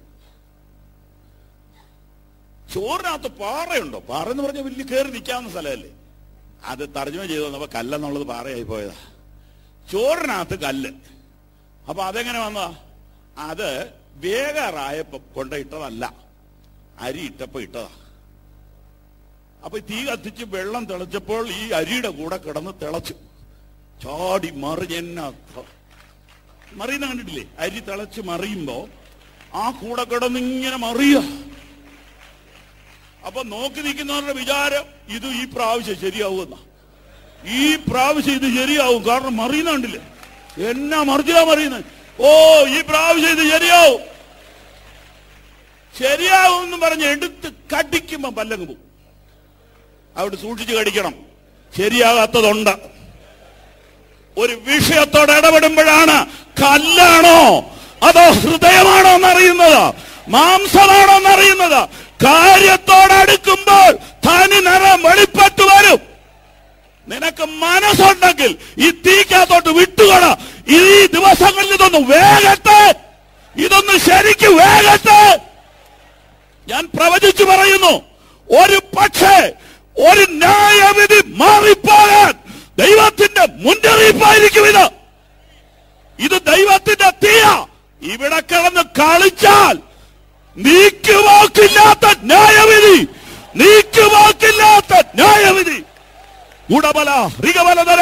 ചോറിനകത്ത് പാറയുണ്ടോ പാറ എന്ന് പറഞ്ഞാൽ വലിയ കയറി നിൽക്കാവുന്ന സ്ഥലമല്ലേ അത് തർജ്ജമ ചെയ്തു വന്നപ്പോ കല്ലെന്നുള്ളത് പാറയായി പോയതാ ചോറിനകത്ത് കല്ല് അപ്പൊ അതെങ്ങനെ വന്നതാ അത് വേഗറായപ്പോ കൊണ്ടിട്ടതല്ല അരി ഇട്ടപ്പോ ഇട്ടതാ അപ്പൊ തീ കത്തിച്ച് വെള്ളം തിളച്ചപ്പോൾ ഈ അരിയുടെ കൂടെ കിടന്ന് തിളച്ചു ചാടി മറിഞ്ഞെന്ന മറിയുന്ന കണ്ടിട്ടില്ലേ അരി തിളച്ച് മറിയുമ്പോ ആ കൂടെ കിടന്ന് ഇങ്ങനെ മറിയ അപ്പൊ നോക്കി നിൽക്കുന്നവരുടെ വിചാരം ഇത് ഈ പ്രാവശ്യം ശരിയാവുമെന്ന ഈ പ്രാവശ്യം ഇത് ശരിയാവും കാരണം മറിയുന്ന കണ്ടില്ലേ എന്നാ മറിച്ചില്ല മറിയുന്നത് ഓ ഈ പ്രാവശ്യം ഇത് ശരിയാവും ശരിയാവും എന്ന് പറഞ്ഞ് എടുത്ത് കടിക്കുമ്പോ പല്ലങ്ങ് പോകും അവിടെ സൂക്ഷിച്ച് കടിക്കണം ശരിയാകാത്തതുണ്ട് ഒരു വിഷയത്തോട് ഇടപെടുമ്പോഴാണ് കല്ലാണോ അതോ ഹൃദയമാണോ എന്നറിയുന്നത് മാംസമാണോ എന്നറിയുന്നത് കാര്യത്തോടടുക്കുമ്പോൾ തനി നിറം വെളിപ്പെട്ടു വരും നിനക്ക് മനസ്സുണ്ടെങ്കിൽ ഈ തീക്കകത്തോട്ട് വിട്ടുകൊട ഈ ദിവസങ്ങളിൽ ഇതൊന്ന് വേഗത്തെ ഇതൊന്ന് ശരിക്ക് വേഗത്തെ ഞാൻ പ്രവചിച്ചു പറയുന്നു ഒരു പക്ഷേ ഒരു ന്യായവിധി മാറിപ്പോകാൻ ദൈവത്തിന്റെ മുന്നറിയിപ്പായിരിക്കും ഇത് ഇത് ദൈവത്തിന്റെ തീയ ഇവിടെ കിടന്ന് കളിച്ചാൽ നീക്കുവാക്കില്ലാത്ത ന്യായവിധി നീക്കുവാക്കില്ലാത്ത ന്യായവിധി ഉടബല റികബലധര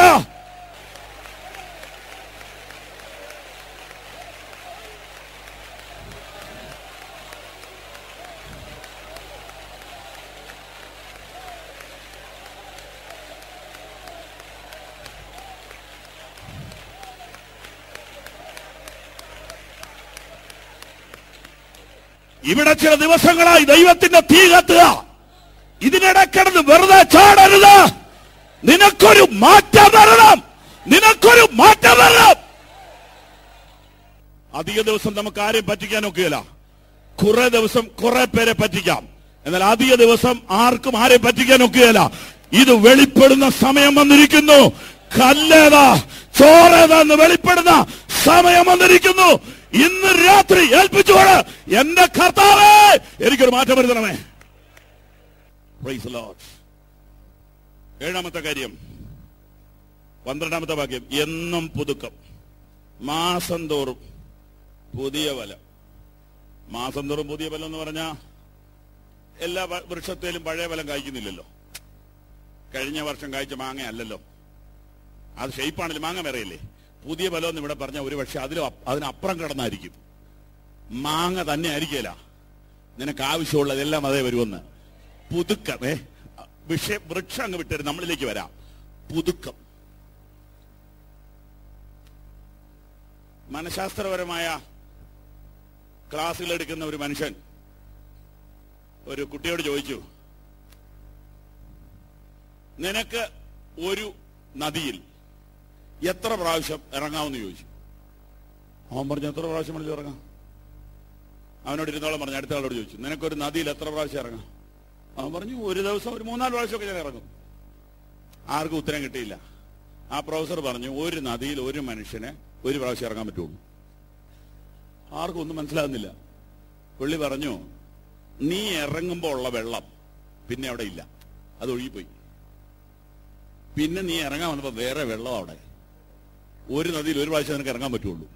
ഇവിടെ ചില ദിവസങ്ങളായി ദൈവത്തിന്റെ തീ കത്തുക ഇതിനിടെ കിടന്ന് വെറുതെ ചാടരുത് നിനക്കൊരു മാറ്റം വരണം നിനക്കൊരു മാറ്റം വരണം അധിക ദിവസം നമുക്ക് ആരെയും പറ്റിക്കാൻ ഒക്കുകയില്ല കുറെ ദിവസം കുറെ പേരെ പറ്റിക്കാം എന്നാൽ അധിക ദിവസം ആർക്കും ആരെയും പറ്റിക്കാൻ ഒക്കുകയില്ല ഇത് വെളിപ്പെടുന്ന സമയം വന്നിരിക്കുന്നു കല്ലേതാ ചോറേതാ എന്ന് വെളിപ്പെടുന്ന സമയം വന്നിരിക്കുന്നു ഇന്ന് രാത്രി ഏൽപ്പിച്ചോട് എന്റെ കർത്താവേ എനിക്കൊരു മാറ്റം വരുത്തണമേ Praise the Lord. ഏഴാമത്തെ കാര്യം പന്ത്രണ്ടാമത്തെ വാക്യം എന്നും പുതുക്കം മാസം തോറും പുതിയ ഫലം മാസം തോറും പുതിയ ഫലം എന്ന് പറഞ്ഞാ എല്ലാ വ- വൃക്ഷത്തിലും പഴയ ഫലം കായ്ക്കുന്നില്ലല്ലോ കഴിഞ്ഞ വർഷം കായ്ച്ച മാങ്ങ അല്ലല്ലോ അത് ഷെയ്പ്പാണല്ലോ മാങ്ങ വേറെയല്ലേ പുതിയ ഫലം എന്ന് ഇവിടെ പറഞ്ഞ ഒരു പക്ഷെ അതിലും അപ്പ- അതിനപ്പുറം കിടന്നായിരിക്കും മാങ്ങ തന്നെ ആയിരിക്കില്ല നിനക്ക് ആവശ്യമുള്ളതെല്ലാം അതേ വരുമെന്ന് പുതുക്കം ഏ വിഷയം വൃക്ഷം അങ്ങ് വിട്ടരുത് നമ്മളിലേക്ക് വരാം പുതുക്കം മനഃശാസ്ത്രപരമായ ക്ലാസ്സുകൾ എടുക്കുന്ന ഒരു മനുഷ്യൻ ഒരു കുട്ടിയോട് ചോദിച്ചു നിനക്ക് ഒരു നദിയിൽ എത്ര പ്രാവശ്യം ഇറങ്ങാമെന്ന് ചോദിച്ചു അവൻ പറഞ്ഞു എത്ര പ്രാവശ്യം വേണമെങ്കിലും ഇറങ്ങാം അവനോട് ഇരുന്നോളം പറഞ്ഞു അടുത്ത ആളോട് ചോദിച്ചു നിനക്കൊരു നദിയിൽ എത്ര പ്രാവശ്യം ഇറങ്ങാം അവൻ പറഞ്ഞു ഒരു ദിവസം ഒരു മൂന്നാല് പ്രാവശ്യമൊക്കെ ഞാൻ ഇറങ്ങും ആർക്കും ഉത്തരം കിട്ടിയില്ല ആ പ്രൊഫസർ പറഞ്ഞു ഒരു നദിയിൽ ഒരു മനുഷ്യനെ ഒരു പ്രാവശ്യം ഇറങ്ങാൻ പറ്റുള്ളൂ ആർക്കും ഒന്നും മനസ്സിലാകുന്നില്ല പുള്ളി പറഞ്ഞു നീ ഇറങ്ങുമ്പോൾ ഉള്ള വെള്ളം പിന്നെ അവിടെ ഇല്ല അത് ഒഴുകിപ്പോയി പിന്നെ നീ ഇറങ്ങാൻ വന്നപ്പോ വേറെ വെള്ളം അവിടെ ഒരു നദിയിൽ ഒരു പ്രാവശ്യം നിനക്ക് ഇറങ്ങാൻ പറ്റുള്ളൂ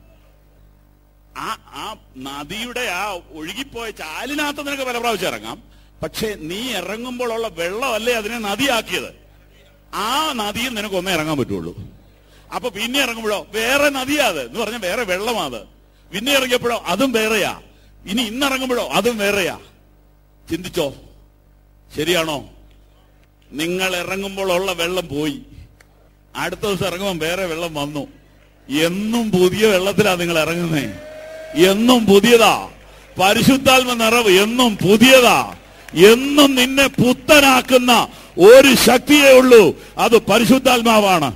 ആ ആ നദിയുടെ ആ ഒഴുകിപ്പോയ ചാലിനകത്ത് നിനക്ക് പല പ്രാവശ്യം ഇറങ്ങാം പക്ഷെ നീ ഇറങ്ങുമ്പോഴുള്ള വെള്ളമല്ലേ അതിനെ നദിയാക്കിയത് ആ നദിയിൽ നിനക്ക് ഒന്നേ ഇറങ്ങാൻ പറ്റുള്ളൂ അപ്പൊ പിന്നെ ഇറങ്ങുമ്പോഴോ വേറെ നദിയാ അത് എന്ന് പറഞ്ഞാൽ വേറെ വെള്ളമാ അത് പിന്നെ ഇറങ്ങിയപ്പോഴോ അതും വേറെയാ ഇനി ഇന്നിറങ്ങുമ്പോഴോ അതും വേറെയാ ചിന്തിച്ചോ ശരിയാണോ നിങ്ങൾ ഇറങ്ങുമ്പോൾ ഉള്ള വെള്ളം പോയി അടുത്ത ദിവസം ഇറങ്ങുമ്പോൾ വേറെ വെള്ളം വന്നു എന്നും പുതിയ വെള്ളത്തിലാ നിങ്ങൾ ഇറങ്ങുന്നേ എന്നും പുതിയതാ പരിശുദ്ധാത്മ നിറവ് എന്നും പുതിയതാ എന്നും നിന്നെ പുത്തനാക്കുന്ന ഒരു ശക്തിയേ ഉള്ളൂ അത് പരിശുദ്ധാത്മാവാണ്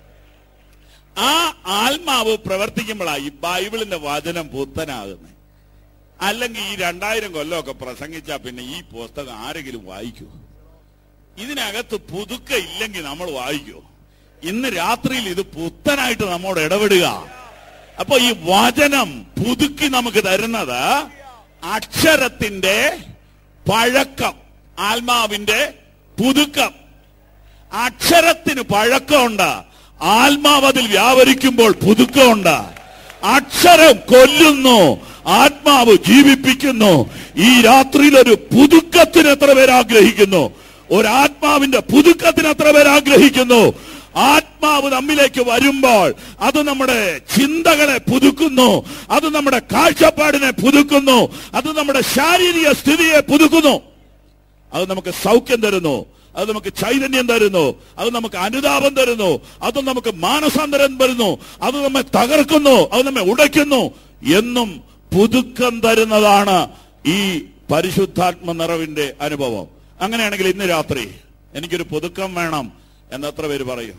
ആ ആത്മാവ് പ്രവർത്തിക്കുമ്പോഴാണ് ഈ ബൈബിളിന്റെ വചനം പുത്തനാകുന്നത് അല്ലെങ്കിൽ ഈ രണ്ടായിരം കൊല്ലമൊക്കെ പ്രസംഗിച്ചാൽ പിന്നെ ഈ പുസ്തകം ആരെങ്കിലും വായിക്കൂ ഇതിനകത്ത് പുതുക്ക ഇല്ലെങ്കിൽ നമ്മൾ വായിക്കൂ ഇന്ന് രാത്രിയിൽ ഇത് പുത്തനായിട്ട് നമ്മോട് ഇടപെടുക അപ്പൊ ഈ വചനം പുതുക്കി നമുക്ക് തരുന്നത് അക്ഷരത്തിന്റെ പഴക്കം ആത്മാവിന്റെ പുതുക്കം അക്ഷരത്തിന് പഴക്കമുണ്ട് ആത്മാവ് അതിൽ വ്യാപരിക്കുമ്പോൾ പുതുക്കമുണ്ട് അക്ഷരം കൊല്ലുന്നു ആത്മാവ് ജീവിപ്പിക്കുന്നു ഈ രാത്രിയിൽ ഒരു പുതുക്കത്തിന് എത്ര പേര് ആഗ്രഹിക്കുന്നു ഒരു ആത്മാവിന്റെ പുതുക്കത്തിന് എത്ര പേര് ആഗ്രഹിക്കുന്നു ആത്മാവ് നമ്മിലേക്ക് വരുമ്പോൾ അത് നമ്മുടെ ചിന്തകളെ പുതുക്കുന്നു അത് നമ്മുടെ കാഴ്ചപ്പാടിനെ പുതുക്കുന്നു അത് നമ്മുടെ ശാരീരിക സ്ഥിതിയെ പുതുക്കുന്നു അത് നമുക്ക് സൗഖ്യം തരുന്നു അത് നമുക്ക് ചൈതന്യം തരുന്നു അത് നമുക്ക് അനുതാപം തരുന്നു അത് നമുക്ക് മാനസാന്തരം തരുന്നു അത് നമ്മെ തകർക്കുന്നു അത് നമ്മെ ഉടയ്ക്കുന്നു എന്നും പുതുക്കം തരുന്നതാണ് ഈ പരിശുദ്ധാത്മ നിറവിന്റെ അനുഭവം അങ്ങനെയാണെങ്കിൽ ഇന്ന് രാത്രി എനിക്കൊരു പുതുക്കം വേണം എന്ന് എത്ര പേര് പറയും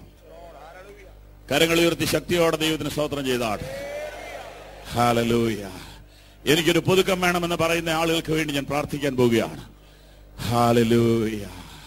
കരങ്ങൾ ഉയർത്തി ശക്തിയോടെ ദൈവത്തിന് സ്തോത്രം ചെയ്താണ് ഹാലലൂയ എനിക്കൊരു പുതുക്കം വേണമെന്ന് പറയുന്ന ആളുകൾക്ക് വേണ്ടി ഞാൻ പ്രാർത്ഥിക്കാൻ പോവുകയാണ് hallelujah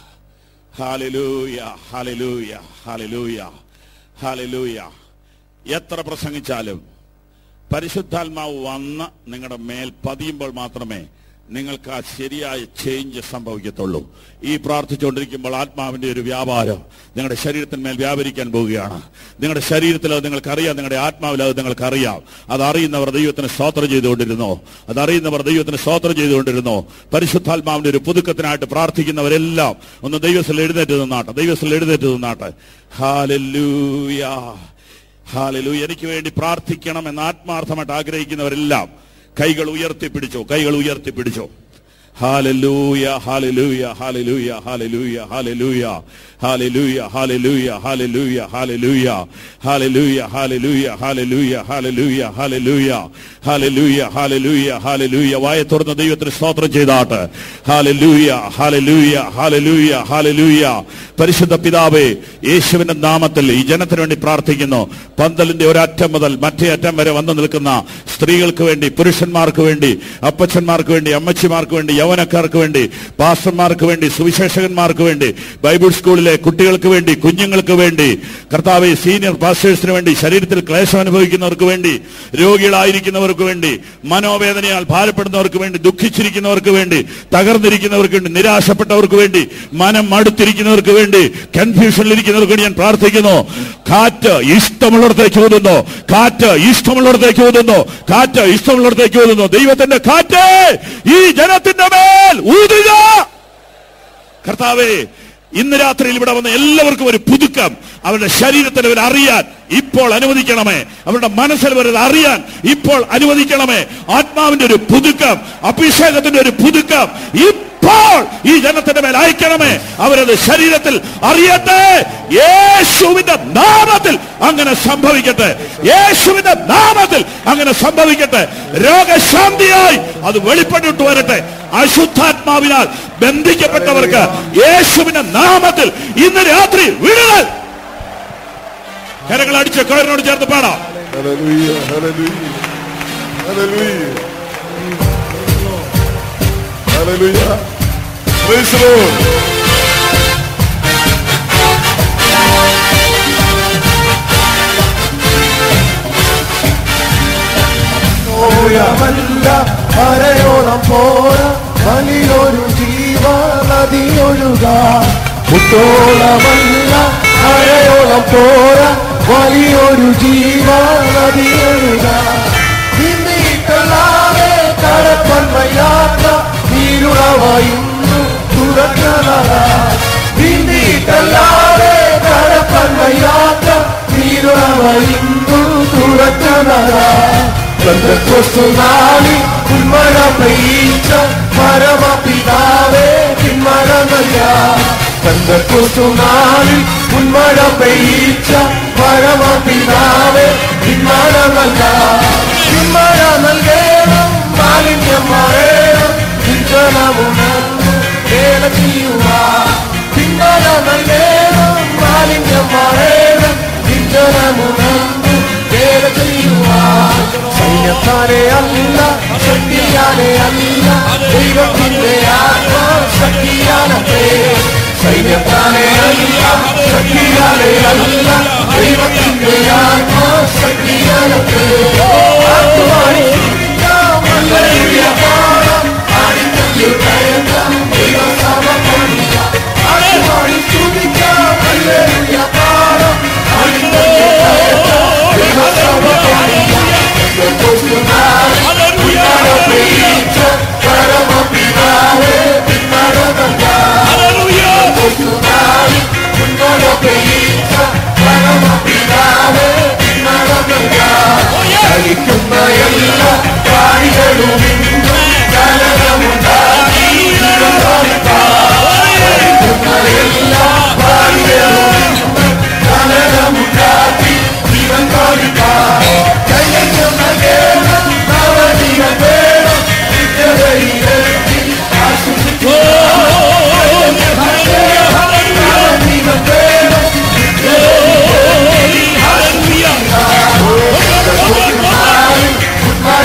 hallelujah hallelujah hallelujah hallelujah എത്ര പ്രസംഗിച്ചാലും പരിശുദ്ധാത്മാവ് വന്ന് നിങ്ങളുടെ മേൽ പതിയുമ്പോൾ മാത്രമേ നിങ്ങൾക്ക് ആ ശരിയായ ചേഞ്ച് സംഭവിക്കത്തുള്ളൂ ഈ പ്രാർത്ഥിച്ചുകൊണ്ടിരിക്കുമ്പോൾ ആത്മാവിന്റെ ഒരു വ്യാപാരം നിങ്ങളുടെ ശരീരത്തിന്മേൽ വ്യാപരിക്കാൻ പോവുകയാണ് നിങ്ങളുടെ ശരീരത്തിൽ അത് നിങ്ങൾക്കറിയാം നിങ്ങളുടെ ആത്മാവിൽ അത് നിങ്ങൾക്കറിയാം അത് അറിയുന്നവർ ദൈവത്തിന് സ്തോത്രം ചെയ്തുകൊണ്ടിരുന്നു അത് അറിയുന്നവർ ദൈവത്തിന് സ്തോത്രം ചെയ്തുകൊണ്ടിരുന്നു പരിശുദ്ധാത്മാവിന്റെ ഒരു പുതുക്കത്തിനായിട്ട് പ്രാർത്ഥിക്കുന്നവരെല്ലാം ഒന്ന് ദൈവത്തിൽ എഴുന്നേറ്റ് നിന്നാട്ടെ ദൈവത്തിൽ എഴുന്നേറ്റ് നിന്നാട്ടെ ഹാലല്ലൂയ ഹാലലു എനിക്ക് വേണ്ടി പ്രാർത്ഥിക്കണം എന്ന് ആത്മാർത്ഥമായിട്ട് ആഗ്രഹിക്കുന്നവരെല്ലാം കൈകൾ ഉയർത്തിപ്പിടിച്ചോ കൈകൾ ഉയർത്തിപ്പിടിച്ചോ Hallelujah, hallelujah, hallelujah, hallelujah, hallelujah, hallelujah, hallelujah, hallelujah, hallelujah, hallelujah, hallelujah, hallelujah, hallelujah, hallelujah, hallelujah, hallelujah, hallelujah. വായ തുറന്ന ദൈവത്തിന് സ്തോത്രം ചെയ്താട്ട് ഹാലലൂയ ഹാലലൂയ ഹാലലൂയ ഹാലലൂയ പരിശുദ്ധ പിതാവേ യേശുവിന്റെ നാമത്തിൽ ഈ ജനത്തിന് വേണ്ടി പ്രാർത്ഥിക്കുന്നു പന്തലിന്റെ ഒരറ്റം മുതൽ മറ്റേ അറ്റം വരെ വന്നു നിൽക്കുന്ന സ്ത്രീകൾക്ക് വേണ്ടി പുരുഷന്മാർക്ക് വേണ്ടി അപ്പച്ചന്മാർക്ക് വേണ്ടി അമ്മച്ചിമാർക്ക് വേണ്ടി യൗവനക്കാർക്ക് വേണ്ടി പാസ്റ്റർമാർക്ക് വേണ്ടി സുവിശേഷകന്മാർക്ക് വേണ്ടി ബൈബിൾ സ്കൂളിലെ കുട്ടികൾക്ക് വേണ്ടി കുഞ്ഞുങ്ങൾക്ക് വേണ്ടി കർത്താവെ സീനിയർ പാസ്റ്റേഴ്സിന് വേണ്ടി ശരീരത്തിൽ ക്ലേശം അനുഭവിക്കുന്നവർക്ക് വേണ്ടി രോഗികളായിരിക്കുന്നവർക്ക് വേണ്ടി മനോവേദനയാൽ ഭാരപ്പെടുന്നവർക്ക് വേണ്ടി ദുഃഖിച്ചിരിക്കുന്നവർക്ക് വേണ്ടി തകർന്നിരിക്കുന്നവർക്ക് വേണ്ടി നിരാശപ്പെട്ടവർക്ക് വേണ്ടി മനം മടുത്തിരിക്കുന്നവർക്ക് വേണ്ടി കൺഫ്യൂഷനിലിരിക്കുന്നവർക്ക് വേണ്ടി ഞാൻ പ്രാർത്ഥിക്കുന്നു കാറ്റ് ഇഷ്ടമുള്ളിടത്തേക്ക് ഊതുന്നു കാറ്റ് ഇഷ്ടമുള്ളിടത്തേക്ക് ഊതുന്നു കാറ്റ് ഇഷ്ടമുള്ളിടത്തേക്ക് ഊതുന്നു ദൈവത്തിന്റെ കാറ്റ് ഈ ജനത്തിന്റെ മേൽ ഊതുക കർത്താവേ ഇന്ന് രാത്രിയിൽ ഇവിടെ വന്ന എല്ലാവർക്കും ഒരു പുതുക്കം അവരുടെ ശരീരത്തിൽ അവർ അറിയാൻ ഇപ്പോൾ അനുവദിക്കണമേ അവരുടെ മനസ്സിൽ അവരത് അറിയാൻ ഇപ്പോൾ അനുവദിക്കണമേ ആത്മാവിന്റെ ഒരു പുതുക്കം അഭിഷേകത്തിന്റെ ഒരു പുതുക്കം ഇപ്പോൾ ഈ ജനത്തിന്റെ മേൽ അയക്കണമേ അവരത് ശരീരത്തിൽ അറിയട്ടെ യേശുവിന്റെ നാമത്തിൽ അങ്ങനെ സംഭവിക്കട്ടെ യേശുവിന്റെ നാമത്തിൽ അങ്ങനെ സംഭവിക്കട്ടെ രോഗശാന്തിയായി അത് വെളിപ്പെട്ടിട്ട് വരട്ടെ അശുദ്ധാത്മാവിനാൽ ബന്ധിക്കപ്പെട്ടവർക്ക് യേശുവിന്റെ നാമത്തിൽ ഇന്ന് രാത്രി വിടുതൽ കരങ്ങൾ അടിച്ച് കയറിനോട് ചേർത്ത് പാടാം Hallelujah, hallelujah, hallelujah. Hallelujah. Praise the Lord. ഓരമല്ല അരയോളം പോര വലിയൊരു ജീവ നദിയൊഴുക മുത്തോളമല്ല അരയോളം പോര വലിയൊരു ജീവ നദിയൊഴുക നീന്തീട്ടല്ലാതെ കടപ്പന്മയാത്ര നീരുളവയുന്നു തുറക്കണത നീന്തീട്ടല്ലാതെ കടപ്പന്മയാത്ര നീരുളവയുന്നു തുറക്കണത ക്രിസ്തുനാളി ഉന്മഴ പെയ്ച്ച പരമപിതാവേ പിന്മഴമല്ല ക്രിസ്തുനാളി ഉന്മഴ പെയ്ച്ച പരമപിതാവേ പിന്മഴമല്ല പിന്മഴ നൽകേണം മാലിന്യം മറേണം ചിന്തനമുണർന്നു വേല ചെയ്യുക പിന്മഴ നൽകേണം മാലിന്യം മറേണം ചിന്തനമുണർന്നു വേല ചെയ്യുക സൈന്യത്താലെ അല്ല ശക്തിയാലെ അല്ല ദൈവത്തിന്റെ ആത്മാ ശക്തിയാലേ സൈന്യത്താലെ അല്ല ശക്തിയാലെ അല്ല ദൈവത്തിന്റെ ആത്മാ ശക്തിയാലേ ആത്മാവിനെ സ്തുതിക്കാം, ഹല്ലേലൂയ പാടാം, ആടിത്തത്തിൽ കയറ്റാം, ദൈവസഭ പണിയാം. ആത്മാവിനെ സ്തുതിക്കാം, ഹല്ലേലൂയ പാടാം, ആടിത്തത്തിൽ കയറ്റാം, ദൈവസഭ പണിയാം. കളിക്കുന്ന എല്ലാ കാണികളും ഇന്നും കലകമുണ്ടാക്കി കളിക്കുന്ന എല്ലാ കാണികളും ഇന്നും കലകമുണ്ടാക്കി ജീവൻ കാണിക്കാം കയ്യുന്ന കേരളം നവനിക വേണം നിത്യതയിലെത്തി ആശ്വസിക്കുക നവനിക വേണം നിത്യതയിലെത്തി ആശ്വസിക്കുക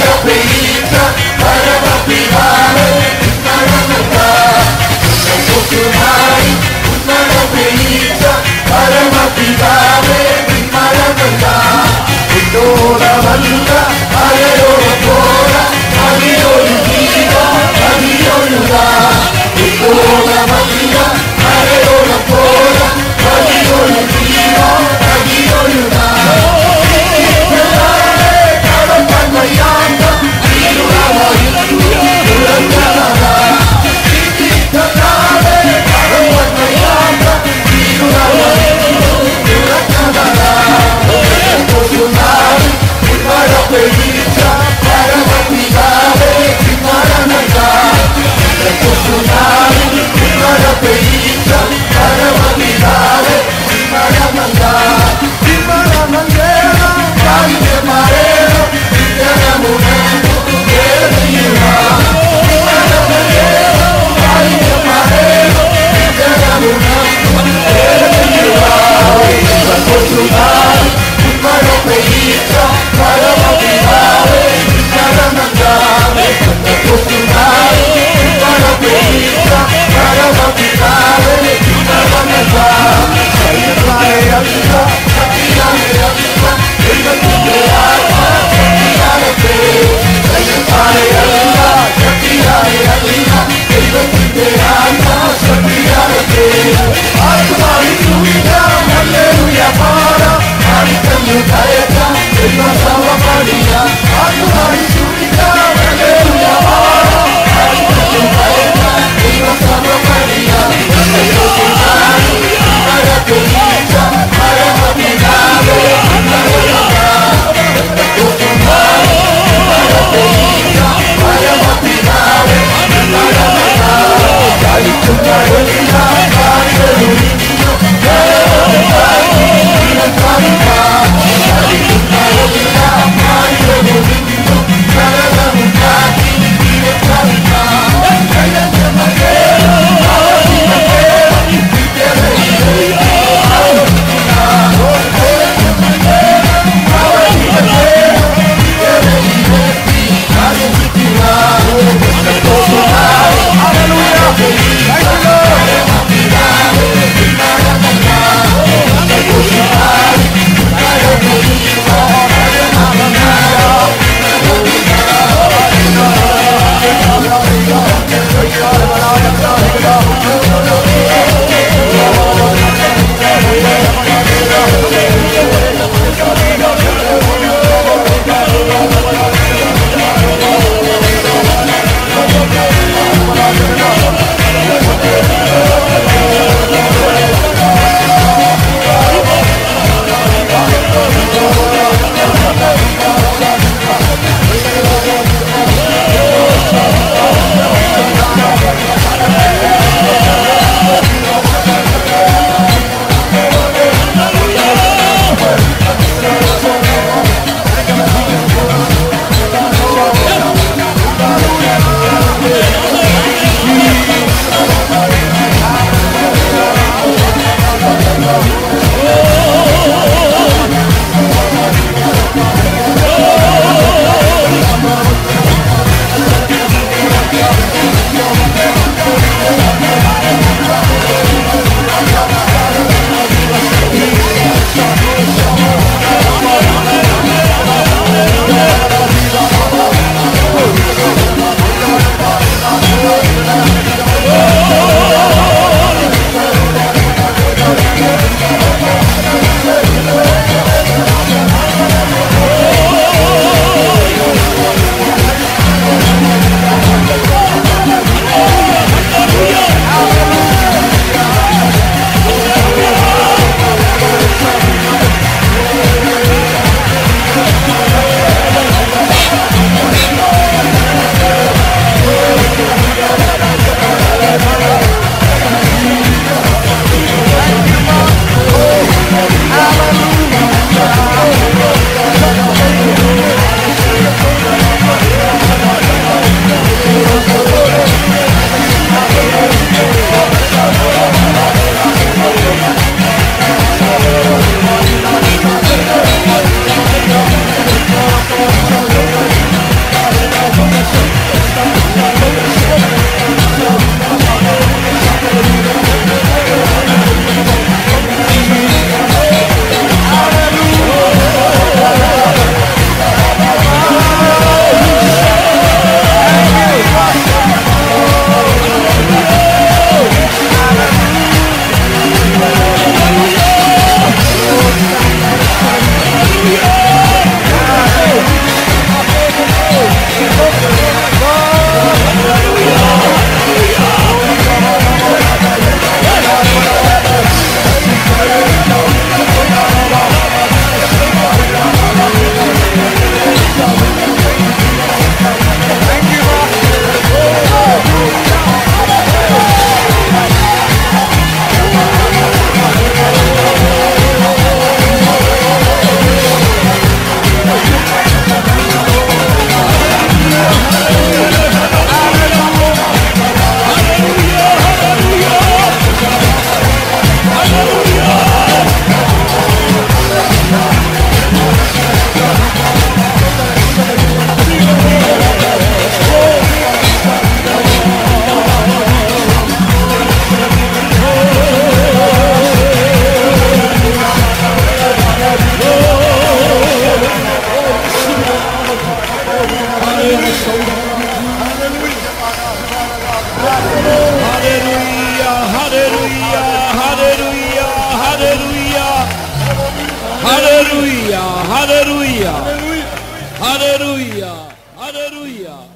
ഹല്ലേലൂയ ഹല്ലേലൂയ ഹല്ലേലൂയ ഹല്ലേലൂയ